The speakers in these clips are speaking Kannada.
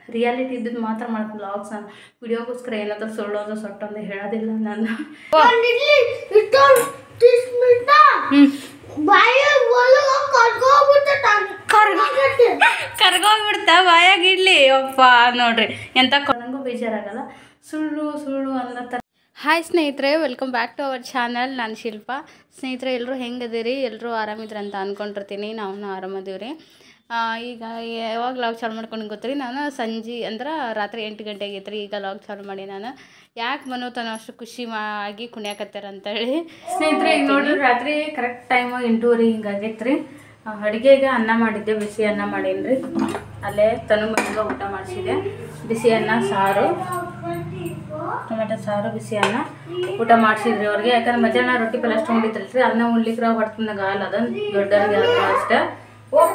ರಿಯಾಲಿಟಿ ಇದ್ದದ್ದು ಮಾತ್ರ ಮಾಡ್ತೀನಿ ವ್ಲಾಗ್ಸ್ ನಾನು ವಿಡಿಯೋಗೋಸ್ಕರ ಏನಾದರೂ ಸುಳ್ಳೋದು ಸೊಟ್ಟೊಂದು ಹೇಳೋದಿಲ್ಲ ನಾನು ಒಂದಿಡ್ಲಿ ಇಷ್ಟೊಂದು ತಿಸ್ಮಿಟ ಹ್ಞೂ ಬಾಯ ಒಳಗ ಕರ್ಗೋಗ್ಬಿಟ್ಟು ಕರ್ಗೋಗ್ಬಿಡ್ತಾ ಬಾಯಾಗ ಇಡ್ಲಿ ಅಪ್ಪ ನೋಡ್ರಿ ಎಂತ ನನಗೂ ಬೇಜಾರಾಗಲ್ಲ ಸುಳ್ಳು ಸುಳ್ಳು ಅನ್ನೋ ಥರ ಹಾಯ್ ಸ್ನೇಹಿತರೆ welcome back to our channel ನಾನು ಶಿಲ್ಪ ಸ್ನೇಹಿತರೆ ಎಲ್ಲರೂ ಹೆಂಗದಿರಿ ಎಲ್ಲರೂ ಆರಾಮಿದ್ರಂತ ಅಂದ್ಕೊಂಡಿರ್ತೀನಿ ನಾವು ಆರಾಮದೀವ್ರಿ ಆ, ಈಗ ಯಾವಾಗ ಲಾಗ್ ಚಾಲು ಮಾಡ್ಕೊಂಡು ಗೊತ್ತ್ರಿ ನಾನು ಸಂಜೆ ಅಂದ್ರೆ ರಾತ್ರಿ ಎಂಟು ಗಂಟೆಗೆ ಐತ್ರಿ ಈಗ ಲಾಗ್ ಚಾಲು ಮಾಡಿ ನಾನು ಯಾಕೆ ಮನೋತನ ಅಷ್ಟು ಖುಷಿ ಆಗಿ ಕುಣಿಯಾಕತ್ತಾರ ಅಂತೇಳಿ ಸ್ನೇಹಿತರೆ ಈಗ ನೋಡ್ರಿ ರಾತ್ರಿ ಕರೆಕ್ಟ್ ಟೈಮ್ ಎಂಟೂವರೆ ಹಿಂಗಾಗೈತೆ ರೀ ಅಡುಗೆಗೆ ಅನ್ನ ಮಾಡಿದ್ದೆ ಬಿಸಿ ಅನ್ನ ಮಾಡೀನಿ ಅಲ್ಲೇ ತನು ಮನೆಗೆ ಊಟ ಮಾಡಿಸಿದೆ ಬಿಸಿ ಅನ್ನ ಸಾರು ಟೊಮೆಟೊ ಸಾರು ಬಿಸಿ ಅನ್ನ ಊಟ ಮಾಡಿಸಿದ್ರಿ ಅವ್ರಿಗೆ ಯಾಕಂದ್ರೆ ಮಧ್ಯಾಹ್ನ ರೊಟ್ಟಿ ಪಲ್ಯ ಅಷ್ಟು ಉಂಡಿದ್ರಲ್ರಿ ಅನ್ನ ಉಣ್ಲಿಕ್ರ ಹೊಡ್ತಂದಾಗ ಆಗಲ್ಲ ಅದನ್ನ ದೊಡ್ಡವ್ರಿಗೆ ಆದ್ರೆ ಅಷ್ಟೇ ಓಪ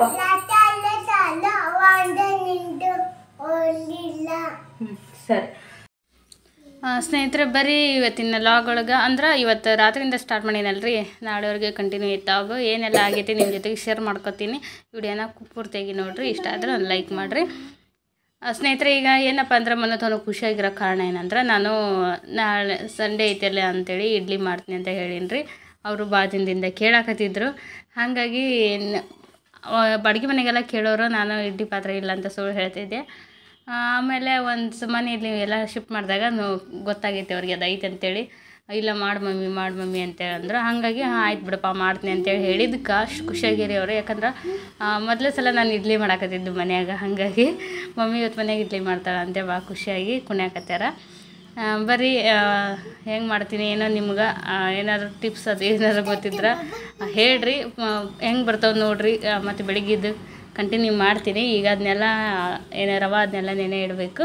ಹ್ಞೂ ಸರಿ ಆ, ಸ್ನೇಹಿತರೆ ಬರೀ ಇವತ್ತಿನ ಲಾಗ್ ಒಳಗೆ ಅಂದ್ರೆ ಇವತ್ತು ರಾತ್ರಿಯಿಂದ ಸ್ಟಾರ್ಟ್ ಮಾಡೀನಲ್ರಿ ನಾಳೆವರೆಗೆ ಕಂಟಿನ್ಯೂ ಇತ್ತಾಗ ಏನೆಲ್ಲ ಆಗೈತಿ ನಿಮ್ಮ ಜೊತೆಗೆ ಶೇರ್ ಮಾಡ್ಕೊತೀನಿ ವಿಡಿಯೋನ ಪೂರ್ತಿಯಾಗಿ ನೋಡ್ರಿ ಇಷ್ಟ ಆದ್ರೆ ಒಂದು ಲೈಕ್ ಮಾಡಿರಿ ಸ್ನೇಹಿತರೆ ಈಗ ಏನಪ್ಪ ಅಂದ್ರೆ ಮನೋತನು ಖುಷಿಯಾಗಿರೋ ಕಾರಣ ಏನಂದ್ರೆ ನಾನು ನಾಳೆ ಸಂಡೇ ಐತಲ್ಲ ಅಂತೇಳಿ ಇಡ್ಲಿ ಮಾಡ್ತೀನಿ ಅಂತ ಹೇಳೀನಿ ರೀ ಅವರು ಭಾಳ ದಿನದಿಂದ ಕೇಳಾಕತ್ತಿದ್ರು ಹಾಗಾಗಿ ನ- ಅವ- ಬಾಡಿಗೆ ಮನೆಗೆಲ್ಲ ಕೇಳೋರು ನಾನು ಇಡ್ಲಿ ಪಾತ್ರೆ ಇಲ್ಲ ಅಂತ ಸುಳ್ಳು ಹೇಳ್ತಿದ್ದೆ ಆಮೇಲೆ ಒಂದು ಮನೆ ಇಲ್ಲಿ ಎಲ್ಲ ಶಿಫ್ಟ್ ಮಾಡಿದಾಗ ಗೊತ್ತಾಗೈತೆ ಅವ್ರಿಗೆ ಅದು ಐತೆ ಅಂತೇಳಿ ಇಲ್ಲ ಮಾಡಿ ಮಮ್ಮಿ ಮಾಡಿ ಮಮ್ಮಿ ಅಂತೇಳಿ ಅಂದ್ರು ಹಾಗಾಗಿ ಹಾಂ ಆಯ್ತು ಬಿಡಪ್ಪ ಮಾಡ್ತೀನಿ ಅಂತೇಳಿ ಹೇಳಿದ್ದಕ್ಕೆ ಅಷ್ಟು ಖುಷಿಯಾಗಿರಿ ಅವರು ಯಾಕಂದ್ರೆ ಮೊದಲೇ ಸಲ ನಾನು ಇಡ್ಲಿ ಮಾಡಾಕತ್ತಿದ್ದು ಮನ್ಯಾಗ ಹಾಗಾಗಿ ಮಮ್ಮಿ ಇವತ್ತು ಮನ್ಯಾಗ ಇಡ್ಲಿ ಮಾಡ್ತಾಳೆ ಅಂತ ಭಾಳ ಖುಷಿಯಾಗಿ ಕುಣ್ಯಾಕತ್ಯಾರ ಆ, ಬರೀ ಹೆಂಗೆ ಮಾಡ್ತೀನಿ ಏನೋ ನಿಮ್ಗೆ ಏನಾದರೂ ಟಿಪ್ಸ್ ಅದು ಏನಾದ್ರು ಗೊತ್ತಿದ್ರೆ ಆ, ಹೇಳ್ರಿ ಹೆಂಗೆ ಬರ್ತಾವೆ ನೋಡ್ರಿ ಮತ್ತು ಬೆಳಿಗ್ಗೆದ್ದು ಕಂಟಿನ್ಯೂ ಮಾಡ್ತೀನಿ ಈಗ ಅದನ್ನೆಲ್ಲ ಏನೇ ರವ ಅದನ್ನೆಲ್ಲ ನೆನೆ ಇಡಬೇಕು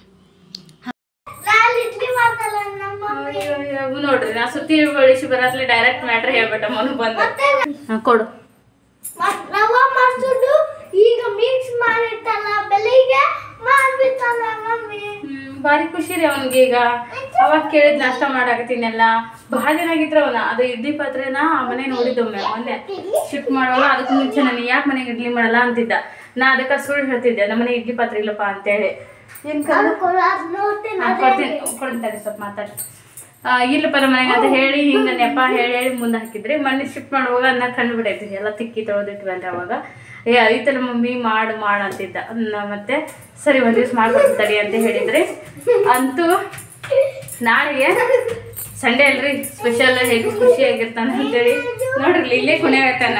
ನೋಡ್ರಿ ನಾ ಸುತ್ತಿ ಬಳಸಿ ಬರತ್ಲೆ ಡೈರೆಕ್ಟ್ ಮ್ಯಾಟ್ರ್ ಹೇಳ್ಬಿಟ್ಟ ಮನು ಬಂದು ಕೊಡು ರವ ಮಾಡ್ಸುದು ಈಗ ಮಿಕ್ಸ್ ಮಾಡಿರ್ತಲ್ಲ ಬೆಳಿಗ್ಗೆ ಮಾಡ್ಬಿಟ್ಟಲ್ಲ ಮಮ್ಮಿ ಹ್ಮ್, ಭಾರಿ ಖುಷಿ ರೀ ಅವನಿಗೆ ಈಗ ಅವಾಗ ಕೇಳಿದ್ ನಾಷ್ಟ ಮಾಡಾಕತ್ತೀನೆಲ್ಲ ಭಾಳ ದಿನ ಆಗಿತ್ರ ಅವನ ಅದು ಇಡ್ಲಿ ಪಾತ್ರೆನ ಆ ಮನೆ ನೋಡಿದ್ದೊಮ್ಮೆ ಮೊನ್ನೆ ಶಿಫ್ಟ್ ಮಾಡುವಾಗ ಅದಕ್ಕೆ ಮುಂಚೆ ನಾನು ಯಾಕೆ ಮನೆಗೆ ಇಡ್ಲಿ ಮಾಡಲ್ಲ ಅಂತಿದ್ದ ನಾ ಅದಕ್ಕೆ ಸುಳ್ಳು ಹೇಳ್ತಿದ್ದೆ ನಮ್ಮ ಮನೆ ಇಡ್ಲಿ ಪಾತ್ರೆ ಇಲ್ಲಪ್ಪ ಅಂತೇಳಿ ಏನ್ ಕಲ್ಲ ಅದು ನೋಡ್ತೀನಿ ಹಾ, ಕೊಡ್ತೀನಿ ಕೊಡ್ತೀನಿ ತಡಿ ಸ್ವಲ್ಪ ಮಾತಾಡಿ ಆ, ಇಲ್ಲಪ್ಪ ನಮ್ಮ ಮನೆಗೆ ಅಂತ ಹೇಳಿ ಹಿಂಗೆ ನೆಪ ಹೇಳಿ ಹೇಳಿ ಮುಂದೆ ಹಾಕಿದ್ರಿ ಮೊನ್ನೆ ಶಿಫ್ಟ್ ಮಾಡುವಾಗ ಅನ್ನ ಕಂಡು ಬಿಡೈತಿ ಎಲ್ಲ ತಿಕ್ಕಿ ತೊಳೆದಿಟ್ವಿ ಅಂದ್ರೆ ಅವಾಗ ಏ ಐತಲ್ಲ ಮಮ್ಮಿ ಮಾಡು ಮಾಡು ಅಂತಿದ್ದ ನ- ಮತ್ತೆ ಸರಿ ಒಂದು ದಿವ್ಸ ಮಾಡ್ಕೊಡ್ತೀನಿ ತಡಿ ಅಂತ ಹೇಳಿದ್ರಿ ಅಂತೂ ನಾಳೆಗೆ ಸಂಡೇ ಅಲ್ರಿ ಸ್ಪೆಷಲ್ ಹೇಗೆ ಖುಷಿಯಾಗಿರ್ತಾನೆ ಅಂತೇಳಿ ನೋಡ್ರಿ ಇಲ್ಲೇ ಕುಣಿಯಾಗತ್ತಾನ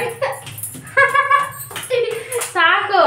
ಸಾಕು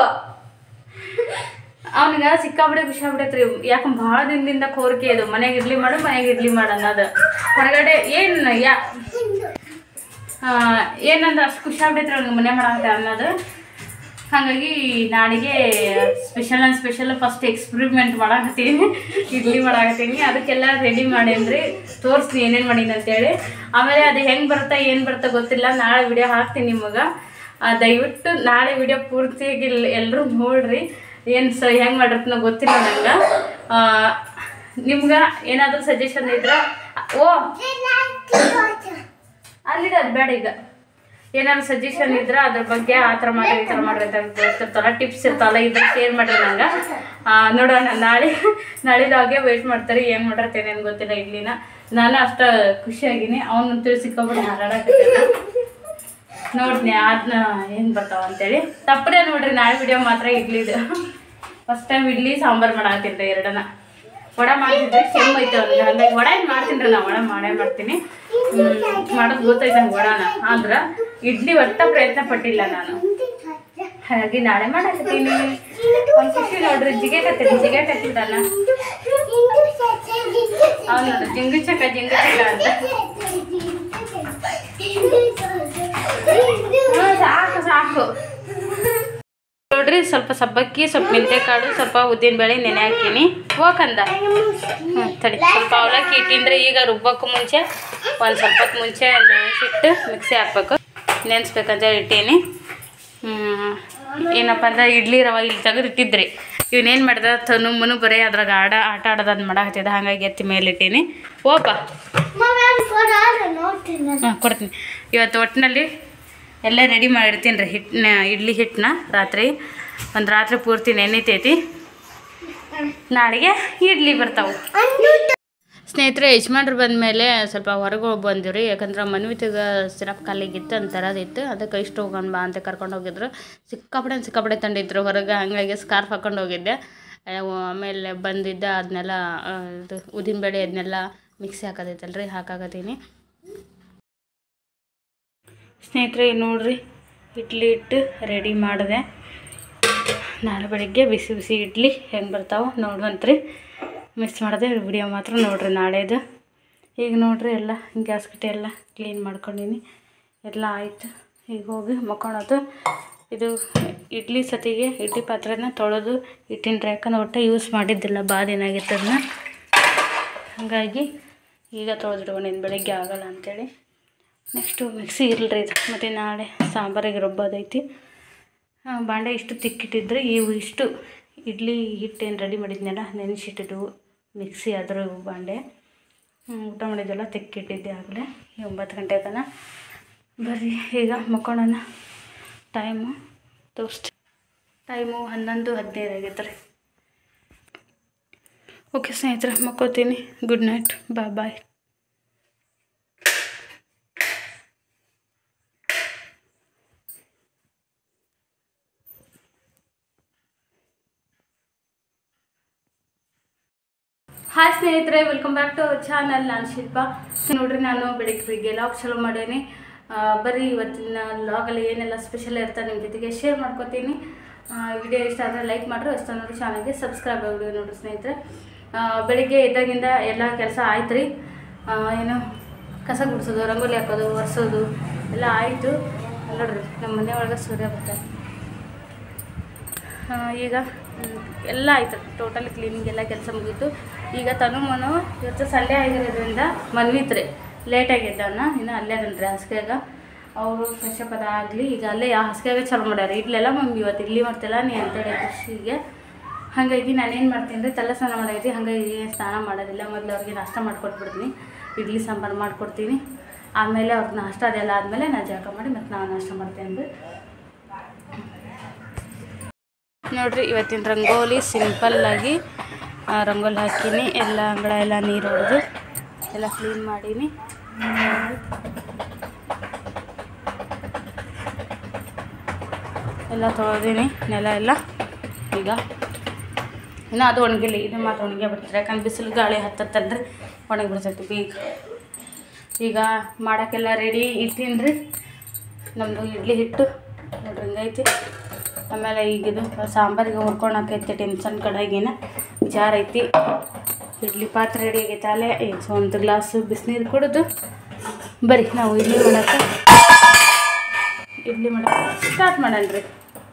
ಅವನಿಗೆ ಸಿಕ್ಕಾಬಿಡೆ ಖುಷಿ ಆಗ್ಬಿಡೈತ್ರಿ ಯಾಕಂದ್ರೆ ಭಾಳ ದಿನದಿಂದ ಕೋರಿಕೆ ಅದು ಮನೆಗೆ ಇಡ್ಲಿ ಮಾಡು ಮನೆಗೆ ಇಡ್ಲಿ ಮಾಡು ಅನ್ನೋದು ಹೊರಗಡೆ ಏನು ಯಾ ಆ, ಏನಂದ್ರೆ ಅಷ್ಟು ಖುಷಿ ಆಗ್ಬಿಡೈತ್ರಿ ಅವ್ನಿಗೆ ಮನೆ ಮಾಡಂತ ಅನ್ನೋದು ಹಾಗಾಗಿ ನಾಳೆಗೆ special and special first experiment ಮಾಡಾಕತ್ತೀನಿ ಇಡ್ಲಿ ಮಾಡಾಕತ್ತೀನಿ ಅದಕ್ಕೆಲ್ಲ ರೆಡಿ ಮಾಡೇನ್ರಿ ತೋರಿಸ್ತೀನಿ ಏನೇನು ಮಾಡೀನಿ ಅಂತೇಳಿ ಆಮೇಲೆ ಅದು ಹೆಂಗೆ ಬರುತ್ತಾ ಏನು ಬರುತ್ತಾ ಗೊತ್ತಿಲ್ಲ ನಾಳೆ ವಿಡಿಯೋ ಹಾಕ್ತೀನಿ ನಿಮಗೆ ದಯವಿಟ್ಟು ನಾಳೆ ವಿಡಿಯೋ ಪೂರ್ತಿಯಾಗಿ ಎಲ್ಲರೂ ನೋಡ್ರಿ ಏನು ಸ ಹೆಂಗೆ ಮಾಡಿರ್ತನೋ ಗೊತ್ತಿಲ್ಲ ನಂಗೆ ನಿಮ್ಗೆ ಏನಾದರೂ ಸಜೆಷನ್ ಇದ್ರೆ ಓ ಅಲ್ಲಿದೆ ಅದು ಬೇಡ ಈಗ ಏನಾದ್ರು ಸಜೆಷನ್ ಇದ್ರೆ ಅದ್ರ ಬಗ್ಗೆ ಆ ಥರ ಮಾಡ್ರಿ ಈ ಥರ ಮಾಡ್ರಿ ಅಂತ ಗೊತ್ತಿರ್ತಾರ ಟಿಪ್ಸ್ ಇರ್ತಾವಲ್ಲ ಇದ್ರ ಶೇರ್ ಮಾಡ್ರಿ ನಂಗೆ ಆ, ನೋಡೋಣ ನಾಳೆ ನಾಳೆ ಹಾಗೆ ವೆಯ್ಟ್ ಮಾಡ್ತಾರೆ ಏನು ಮಾಡಿರ್ತೇನೆ ಏನು ಗೊತ್ತಿಲ್ಲ ಇಡ್ಲಿನ ನಾನು ಅಷ್ಟ ಖುಷಿಯಾಗಿನಿ ಅವನು ತಿಳಿಸಿಕೊಬಿಟ್ಟು ಹಾರಾಡಕತ್ತೇನೆ ನೋಡ್ತೀನಿ ಅದನ್ನ ಏನು ಬರ್ತಾವ ಅಂತೇಳಿ ತಪ್ಪದೆ ನೋಡ್ರಿ ನಾಳೆ ವಿಡಿಯೋ ಮಾತ್ರ ಇಡ್ಲಿದು ಫಸ್ಟ್ ಟೈಮ್ ಇಡ್ಲಿ ಸಾಂಬಾರು ಮಾಡಾಕತ್ತೀನಿ ಎರಡನ್ನ ವಡ ಮಾಡ್ತಿದ್ರೆ ಕೆಮ್ಮು ಐತೆ ಅವ್ನಿಗೆ ಹಂಗಾಗಿ ವಡ ಏನು ಮಾಡ್ತೀನಿ ರೀ ನಾವು ವಡ ಮಾಡೇ ಮಾಡ್ತೀನಿ ಹ್ಮ್, ಮಾಡೋದು ಗೊತ್ತೈತೆ ನಂಗೆ ವಡನ ಆದ್ರೆ ಇಡ್ಲಿ ಒಟ್ಟ ಪ್ರಯತ್ನ ಪಟ್ಟಿಲ್ಲ ನಾನು ಹಾಗಾಗಿ ನಾಳೆ ಮಾಡಾಕತ್ತೀನಿ ಅವ್ನು ಖುಷಿ ನೋಡ್ರಿ ಜಿಗೇಕತ್ತೀನಿ ಜಿಗೇಕತ್ತಿದ್ದಾನ ಅವ್ನು ನೋಡ್ರಿ ಜಿಂಗು ಚಕ ಜಿಂಗು ಚಕ ಅಂತ ಹ್ಮ್, ಸಾಕು ಸಾಕು ನೋಡ್ರಿ ಸ್ವಲ್ಪ ಸಬ್ಬಕ್ಕಿ ಸ್ವಲ್ಪ ಮೆಂತೆಕಾಳು ಸ್ವಲ್ಪ ಉದ್ದಿನ ಬೇಳೆ ನೆನೆ ಹಾಕೀನಿ ಹೋಗಂದ ಹ್ಞೂ ತಡಿ ಸ್ವಲ್ಪ ಅವಲಕ್ಕಿ ಇಟ್ಟಿನ್ರಿ ಈಗ ರುಬ್ಬಕ್ಕೂ ಮುಂಚೆ ಒಂದು ಸ್ವಲ್ಪ ಹೊತ್ತು ಮುಂಚೆ ನೆನೆಸಿಟ್ಟು ಮಿಕ್ಸಿ ಹಾಕ್ಬೇಕು ನೆನೆಸ್ಬೇಕಂತ ಇಟ್ಟೀನಿ ಹ್ಮ್, ಏನಪ್ಪ ಅಂದ್ರೆ ಇಡ್ಲಿ ರವೆ ಇಲ್ಲಿ ತೆಗೆದು ಇಟ್ಟಿದ್ರಿ ಇವನೇನು ಮಾಡ್ದ ತನು ಮನು ಬರೀ ಅದ್ರಾಗ ಆಡ ಆಟ ಆಡೋದನ್ನ ಮಾಡಾಕತ್ತಿದ್ದ ಹಾಗಾಗಿ ಎತ್ತಿ ಮೇಲೆ ಇಟ್ಟೀನಿ ಓಪ ನೋಡ್ತೀನಿ ಹಾಂ ಕೊಡ್ತೀನಿ ಇವತ್ತು ಒಟ್ಟಿನಲ್ಲಿ ಎಲ್ಲ ರೆಡಿ ಮಾಡಿರ್ತೀನಿ ರೀ ಹಿಟ್ಟನ್ನ ಇಡ್ಲಿ ಹಿಟ್ಟನ್ನ ರಾತ್ರಿ ಒಂದು ರಾತ್ರಿ ಪೂರ್ತಿ ನೆನಿತೈತಿ ನಾಳೆಗೆ ಇಡ್ಲಿ ಬರ್ತಾವೆ ಸ್ನೇಹಿತರೆ ಯಜಮಾನ್ರು ಬಂದಮೇಲೆ ಸ್ವಲ್ಪ ಹೊರಗೆ ಹೋಗಿ ಬಂದಿವ್ರಿ ಯಾಕಂದ್ರೆ ಮನ್ವಿತಿಗೆ ಸಿರಪ್ ಖಾಲಿಗಿತ್ತು ಅಂತ ತರೋದಿತ್ತು ಅದಕ್ಕೆ ಇಷ್ಟು ಹೋಗೋಣ ಬಾ ಅಂತ ಕರ್ಕೊಂಡು ಹೋಗಿದ್ರು ಸಿಕ್ಕಾಪಡೆ ಸಿಕ್ಕಾಪಡೆ ತಂದಿದ್ರು ಹೊರಗೆ ಹಂಗಾಗಿ ಸ್ಕಾರ್ಫ್ ಹಾಕೊಂಡು ಹೋಗಿದ್ದೆ ಅವ್ ಆಮೇಲೆ ಬಂದಿದ್ದ ಅದನ್ನೆಲ್ಲ ಇದು ಉದ್ದಿನಬೇಳೆ ಅದನ್ನೆಲ್ಲ ಮಿಕ್ಸಿ ಹಾಕೋದೈತಲ್ರಿ ಹಾಕಾಕತ್ತೀನಿ ಸ್ನೇಹಿತರೆ ನೋಡ್ರಿ ಇಡ್ಲಿ ಇಟ್ಟು ರೆಡಿ ಮಾಡಿದೆ ನಾಳೆ ಬೆಳಿಗ್ಗೆ ಬಿಸಿ ಬಿಸಿ ಇಡ್ಲಿ ಹೆಂಗೆ ಬರ್ತಾವೆ ನೋಡುವಂತ್ರಿ ಮಿಸ್ ಮಾಡಿದೆ ವಿಡಿಯೋ ಮಾತ್ರ ನೋಡ್ರಿ ನಾಳೆದು ಈಗ ನೋಡ್ರಿ ಎಲ್ಲ ಗ್ಯಾಸ್ ಕಟ್ಟೆ ಎಲ್ಲ ಕ್ಲೀನ್ ಮಾಡ್ಕೊಂಡೀನಿ ಎಲ್ಲ ಆಯಿತು ಈಗ ಹೋಗಿ ಮಕ್ಕೊಳೋದು ಇದು ಇಡ್ಲಿ ಸತಿಗೆ ಇಡ್ಲಿ ಪಾತ್ರೆನ ತೊಳೆದು ಇಟ್ಟಿನ ಯಾಕಂದ್ರೆ ಒಟ್ಟು ಯೂಸ್ ಮಾಡಿದ್ದಿಲ್ಲ ಭಾಳ ದಿನ ಆಗಿತ್ತು ಅದನ್ನ ಹಾಗಾಗಿ ಈಗ ತೊಳೆದಿಡ್ಕೊಂಡಿನಿ ಬೆಳಿಗ್ಗೆ ಆಗಲ್ಲ ಅಂಥೇಳಿ ನೆಕ್ಸ್ಟು ಮಿಕ್ಸಿ ಇರಲ್ರಿ ಇದು ಮತ್ತು ನಾಳೆ ಸಾಂಬಾರಿಗೆ ರುಬ್ಬೋದೈತಿ ಆ, ಬಾಂಡೆ ಇಷ್ಟು ತಿಕ್ಕಿಟ್ಟಿದ್ರೆ ಇವು ಇಷ್ಟು ಇಡ್ಲಿ ಹಿಟ್ಟೇನು ರೆಡಿ ಮಾಡಿದ್ನಲ್ಲ ನೆನೆಸಿಟ್ಟಿದ್ದು ಮಿಕ್ಸಿ ಅದ್ರ ಬಾಂಡೆ ಹ್ಮ್, ಊಟ ಮಾಡಿದ್ದೆಲ್ಲ ತಿಕ್ಕಿಟ್ಟಿದ್ದೆ ಆಗಲೇ ಒಂಬತ್ತು ಗಂಟೆ ತನಕ ಬರ್ರಿ ಈಗ ಮಕ್ಕೊಳ್ಳೋಣ ಟೈಮು ತೋರಿಸ್ತಿ ಟೈಮು ಹನ್ನೊಂದು ಹದಿನೈದು ಆಗೈತೆ ರೀ ಓಕೆ ಸ್ನೇಹಿತರೆ ಮಕ್ಕೋತೀನಿ good night bye bye hi ಸ್ನೇಹಿತರೆ welcome back to our channel ನಾನು ಶಿಲ್ಪ ನೋಡ್ರಿ ನಾನು ಬೆಳಿಗ್ಗೆ ಬೆಳಿಗ್ಗೆ ಲಾಗ್ ಚಲೋ ಮಾಡೇನಿ ಆ, ಬರ್ರಿ ಇವತ್ತಿನ ಲಾಗಲ್ಲಿ ಏನೆಲ್ಲ ಸ್ಪೆಷಲ್ ಇರ್ತಾರೆ ನಿಮ್ಮ ಜೊತೆಗೆ ಶೇರ್ ಮಾಡ್ಕೊತೀನಿ ವಿಡಿಯೋ ಇಷ್ಟ ಆದರೆ ಲೈಕ್ ಮಾಡ್ರಿ ಇಷ್ಟ ನೋಡಿ ಚಾನಲ್ಗೆ ಸಬ್ಸ್ಕ್ರೈಬ್ ಆಗಿ ನೋಡ್ರಿ ಸ್ನೇಹಿತರೆ ಆ, ಬೆಳಿಗ್ಗೆ ಎದ್ದಾಗಿಂದ ಎಲ್ಲ ಕೆಲಸ ಆಯ್ತು ರೀ ಏನು ಕಸ ಗುಡಿಸೋದು ರಂಗೋಲಿ ಹಾಕೋದು ಒರೆಸೋದು ಎಲ್ಲ ಆಯಿತು ನೋಡ್ರಿ ನಮ್ಮ ಮನೆ ಒಳಗೆ ಸೂರ್ಯ ಬರ್ತಾರೆ ಆ, ಈಗ ಮ್, ಎಲ್ಲ ಆಯ್ತು ಟೋಟಲಿ ಕ್ಲೀನಿಂಗ್ ಎಲ್ಲ ಕೆಲಸ ಮುಗೀತು ಈಗ ತನು ಮನು ಇವತ್ತು ಸಂಡೇ ಆಗಿರೋದ್ರಿಂದ ಮನ್ವಿತ್ರಿ ಲೇಟಾಗಿ ಎದ್ದಾನ ಇನ್ನು ಅಲ್ಲೇ ಅದನ್ರಿ ಹಾಸಿಗೆಗ ಅವರು ಫ್ರೆಶ್ ಅಪ್ ಅದಾಗಲಿ ಈಗ ಅಲ್ಲೇ ಆ ಹಾಸಿಗೆಗೆ ಚಾಲು ಮಾಡ್ಯಾರ ಇಡ್ಲೆಲ್ಲ ಮಮ್ಮಿ ಇವತ್ತು ಇಡ್ಲಿ ಮಾಡ್ತಿಲ್ಲ ನೀ ಅಂತೇಳಿ ಖುಷಿಗೆ ಹಾಗಾಗಿ ನಾನೇನು ಮಾಡ್ತೀನಿ ರೀ ತಲೆ ಸ್ನಾನ ಮಾಡೈತಿ ಹಾಗಾಗಿ ಸ್ನಾನ ಮಾಡೋದಿಲ್ಲ ಮೊದಲು ಅವ್ರಿಗೆ ನಾಷ್ಟ ಮಾಡಿಕೊಟ್ಬಿಡ್ತೀನಿ ಇಡ್ಲಿ ಸಾಂಬಾರು ಮಾಡಿಕೊಡ್ತೀನಿ ಆಮೇಲೆ ಅವ್ರಿಗೆ ನಾಷ್ಟ ಅದೆಲ್ಲ ಆದಮೇಲೆ ನಾನು ಜಳಕ ಮಾಡಿ ಮತ್ತು ನಾನು ನಾಷ್ಟ ಮಾಡ್ತೇನೆ ರೀ ನೋಡ್ರಿ ಇವತ್ತಿನ ರಂಗೋಲಿ ಸಿಂಪಲ್ಲಾಗಿ ಆ, ರಂಗೋಲಿ ಹಾಕೀನಿ ಎಲ್ಲ ಅಂಗಳ ಎಲ್ಲ ನೀರು ಹೊಡೆದು ಎಲ್ಲ ಕ್ಲೀನ್ ಮಾಡೀನಿ ಎಲ್ಲ ತೊಳೆದೀನಿ ನೆಲ ಎಲ್ಲ ಈಗ ಇನ್ನು ಅದು ಒಣಗಿಲ್ಲ ಇದು ಮಾತ್ರ ಒಣಗೇ ಬಿಡ್ತಾರೆ ಯಾಕಂದ್ರೆ ಬಿಸಿಲು ಗಾಳಿ ಹತ್ತತ್ತಲ್ರಿ ಒಣಗಿ ಬಿಡ್ತೈತಿ ಬೀಗ ಈಗ ಮಾಡೋಕ್ಕೆಲ್ಲ ರೆಡಿ ಇಟ್ಟೀನಿ ರೀ ನಮ್ಮದು ಇಡ್ಲಿ ಹಿಟ್ಟು ನೋಡ್ರಿ ಹಿಂಗೈತಿ ಆಮೇಲೆ ಈಗ ಇದು ಸಾಂಬಾರಿಗೆ ಹುರ್ಕೊಳಕೈತಿ ಟೆನ್ಷನ್ ಕಡೆಗಿನ ಜಾರ್ ಐತಿ ಇಡ್ಲಿ ಪಾತ್ರೆ ರೆಡಿ ಆಗೈತೆ ಅಲ್ಲೇ ಈಗ ಒಂದು ಗ್ಲಾಸು ಬಿಸಿನೀರು ಕುಡಿದು ಬರ್ರಿ ನಾವು ಇಡ್ಲಿ ಮಾಡಕ್ಕೆ ಇಡ್ಲಿ ಮಾಡಕ್ಕೆ ಸ್ಟಾರ್ಟ್ ಮಾಡೋಣ ರೀ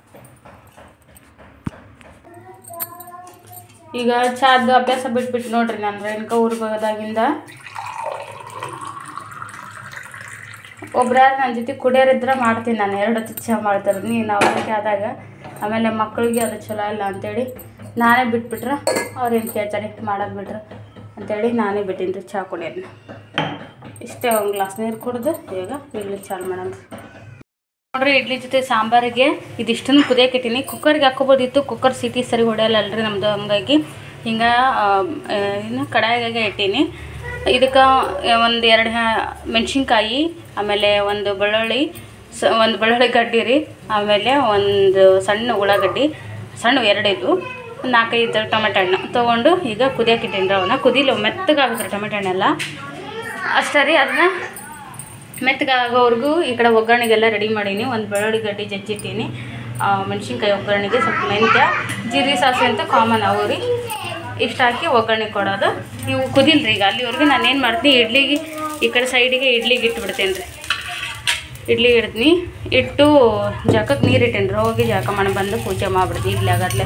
ಈಗ ಚಾದು ಅಭ್ಯಾಸ ಬಿಟ್ಬಿಟ್ಟು ನೋಡ್ರಿ ನಾನು ರೇಣುಕಾ ಊರಿಗೆ ಹೋದಾಗಿಂದ ಒಬ್ರಾರು ನನ್ನ ಜೊತೆ ಕುಡಿಯೋರಿದ್ರೆ ಮಾಡ್ತೀನಿ ನಾನು ಎರಡು ಹೊತ್ತು ಚಹಾ ಮಾಡ್ತಾರೆ ನೀನು ಅವ್ರಿಗೆ ಆದಾಗ ಆಮೇಲೆ ಮಕ್ಕಳಿಗೆ ಅದು ಚಲೋ ಇಲ್ಲ ಅಂತೇಳಿ ನಾನೇ ಬಿಟ್ಬಿಟ್ರೆ ಅವ್ರೇನು ಕೇಳ್ತಾರೆ ಮಾಡೋದು ಬಿಟ್ರೆ ಅಂತೇಳಿ ನಾನೇ ಬಿಟ್ಟೀನಿ ರೀ ಚಹಾ ಕುಡಿಯೋದನ್ನ ಇಷ್ಟೇ ಒಂದು ಗ್ಲಾಸ್ ನೀರು ಕುಡಿದು ಈಗ ಇಡ್ಲಿ ಚಾಲು ಮಾಡೋಣ ನೋಡ್ರಿ ಇಡ್ಲಿ ಜೊತೆ ಸಾಂಬಾರಿಗೆ ಇದಿಷ್ಟನ್ನು ಕುದಿಯಕ್ಕೆ ಇಟ್ಟೀನಿ ಕುಕ್ಕರ್ಗೆ ಹಾಕೋಬೋದಿತ್ತು ಕುಕ್ಕರ್ ಸೀಟಿ ಸರಿ ಹೊಡೆಯಲ್ಲಲ್ರಿ ನಮ್ಮದು ಹಂಗಾಗಿ ಹಿಂಗೆ ಇನ್ನು ಕಡಾಯಿಗೆ ಇಟ್ಟೀನಿ ಇದಕ್ಕೆ ಒಂದು ಎರಡು ಮೆಣಸಿನ್ಕಾಯಿ ಆಮೇಲೆ ಒಂದು ಬೆಳ್ಳುಳ್ಳಿ ಸ ಒಂದು ಬೆಳ್ಳುಳ್ಳಿ ಗಡ್ಡಿ ರೀ ಆಮೇಲೆ ಒಂದು ಸಣ್ಣ ಉಳ್ಳಾಗಡ್ಡಿ ಸಣ್ಣ ಎರಡಿದು ಒಂದು ನಾಲ್ಕೈದು ಟೊಮೆಟೊ ಹಣ್ಣು ತೊಗೊಂಡು ಈಗ ಕುದಿಯಕ್ಕೆ ಇಟ್ಟೀನಿ ರೀ ಅವನ್ನ ಕುದಿಲು ಮೆತ್ತಗಾಗುತ್ತೆ ರೀ ಟೊಮೆಟೊ ಹಣ್ಣೆಲ್ಲ ಅಷ್ಟೇ ರೀ ಅದನ್ನ ಮೆತ್ತಗಾಗೋವರೆಗೂ ಈ ಕಡೆ ಒಗ್ಗರಣೆಗೆಲ್ಲ ರೆಡಿ ಮಾಡೀನಿ ಒಂದು ಬೆಳ್ಳುಳ್ಳಿ ಗಡ್ಡಿ ಜಜ್ಜಿಟ್ಟೀನಿ ಮೆಣಸಿನ್ಕಾಯಿ ಒಗ್ಗರಣೆಗೆ ಸ್ವಲ್ಪ ಮೆಂತ್ಯ ಜೀರಿಗೆ ಸಾಸಿವೆ ಅಂತ ಕಾಮನ್ ಅವು ರೀ ಇಷ್ಟು ಹಾಕಿ ಒಗ್ಗರಣೆ ಕೊಡೋದು ನೀವು ಕುದಿಲ್ರಿ ಈಗ ಅಲ್ಲಿವರೆಗೂ ನಾನು ಏನು ಮಾಡ್ತೀನಿ ಇಡ್ಲಿಗೆ ಈ ಕಡೆ ಸೈಡಿಗೆ ಇಡ್ಲಿಗೆ ಇಟ್ಬಿಡ್ತೇನೆ ರೀ ಇಡ್ಲಿಗೆ ಇಡ್ತೀನಿ ಇಟ್ಟು ಜಕಕ್ಕೆ ನೀರು ಇಟ್ಟೇನಿ ರೀ ಹೋಗಿ ಜಳಕ ಮಾಡಿ ಬಂದು ಪೂಜೆ ಮಾಡಿಬಿಡ್ತೀನಿ ಇಡ್ಲಿ ಆಗತ್ಲೆ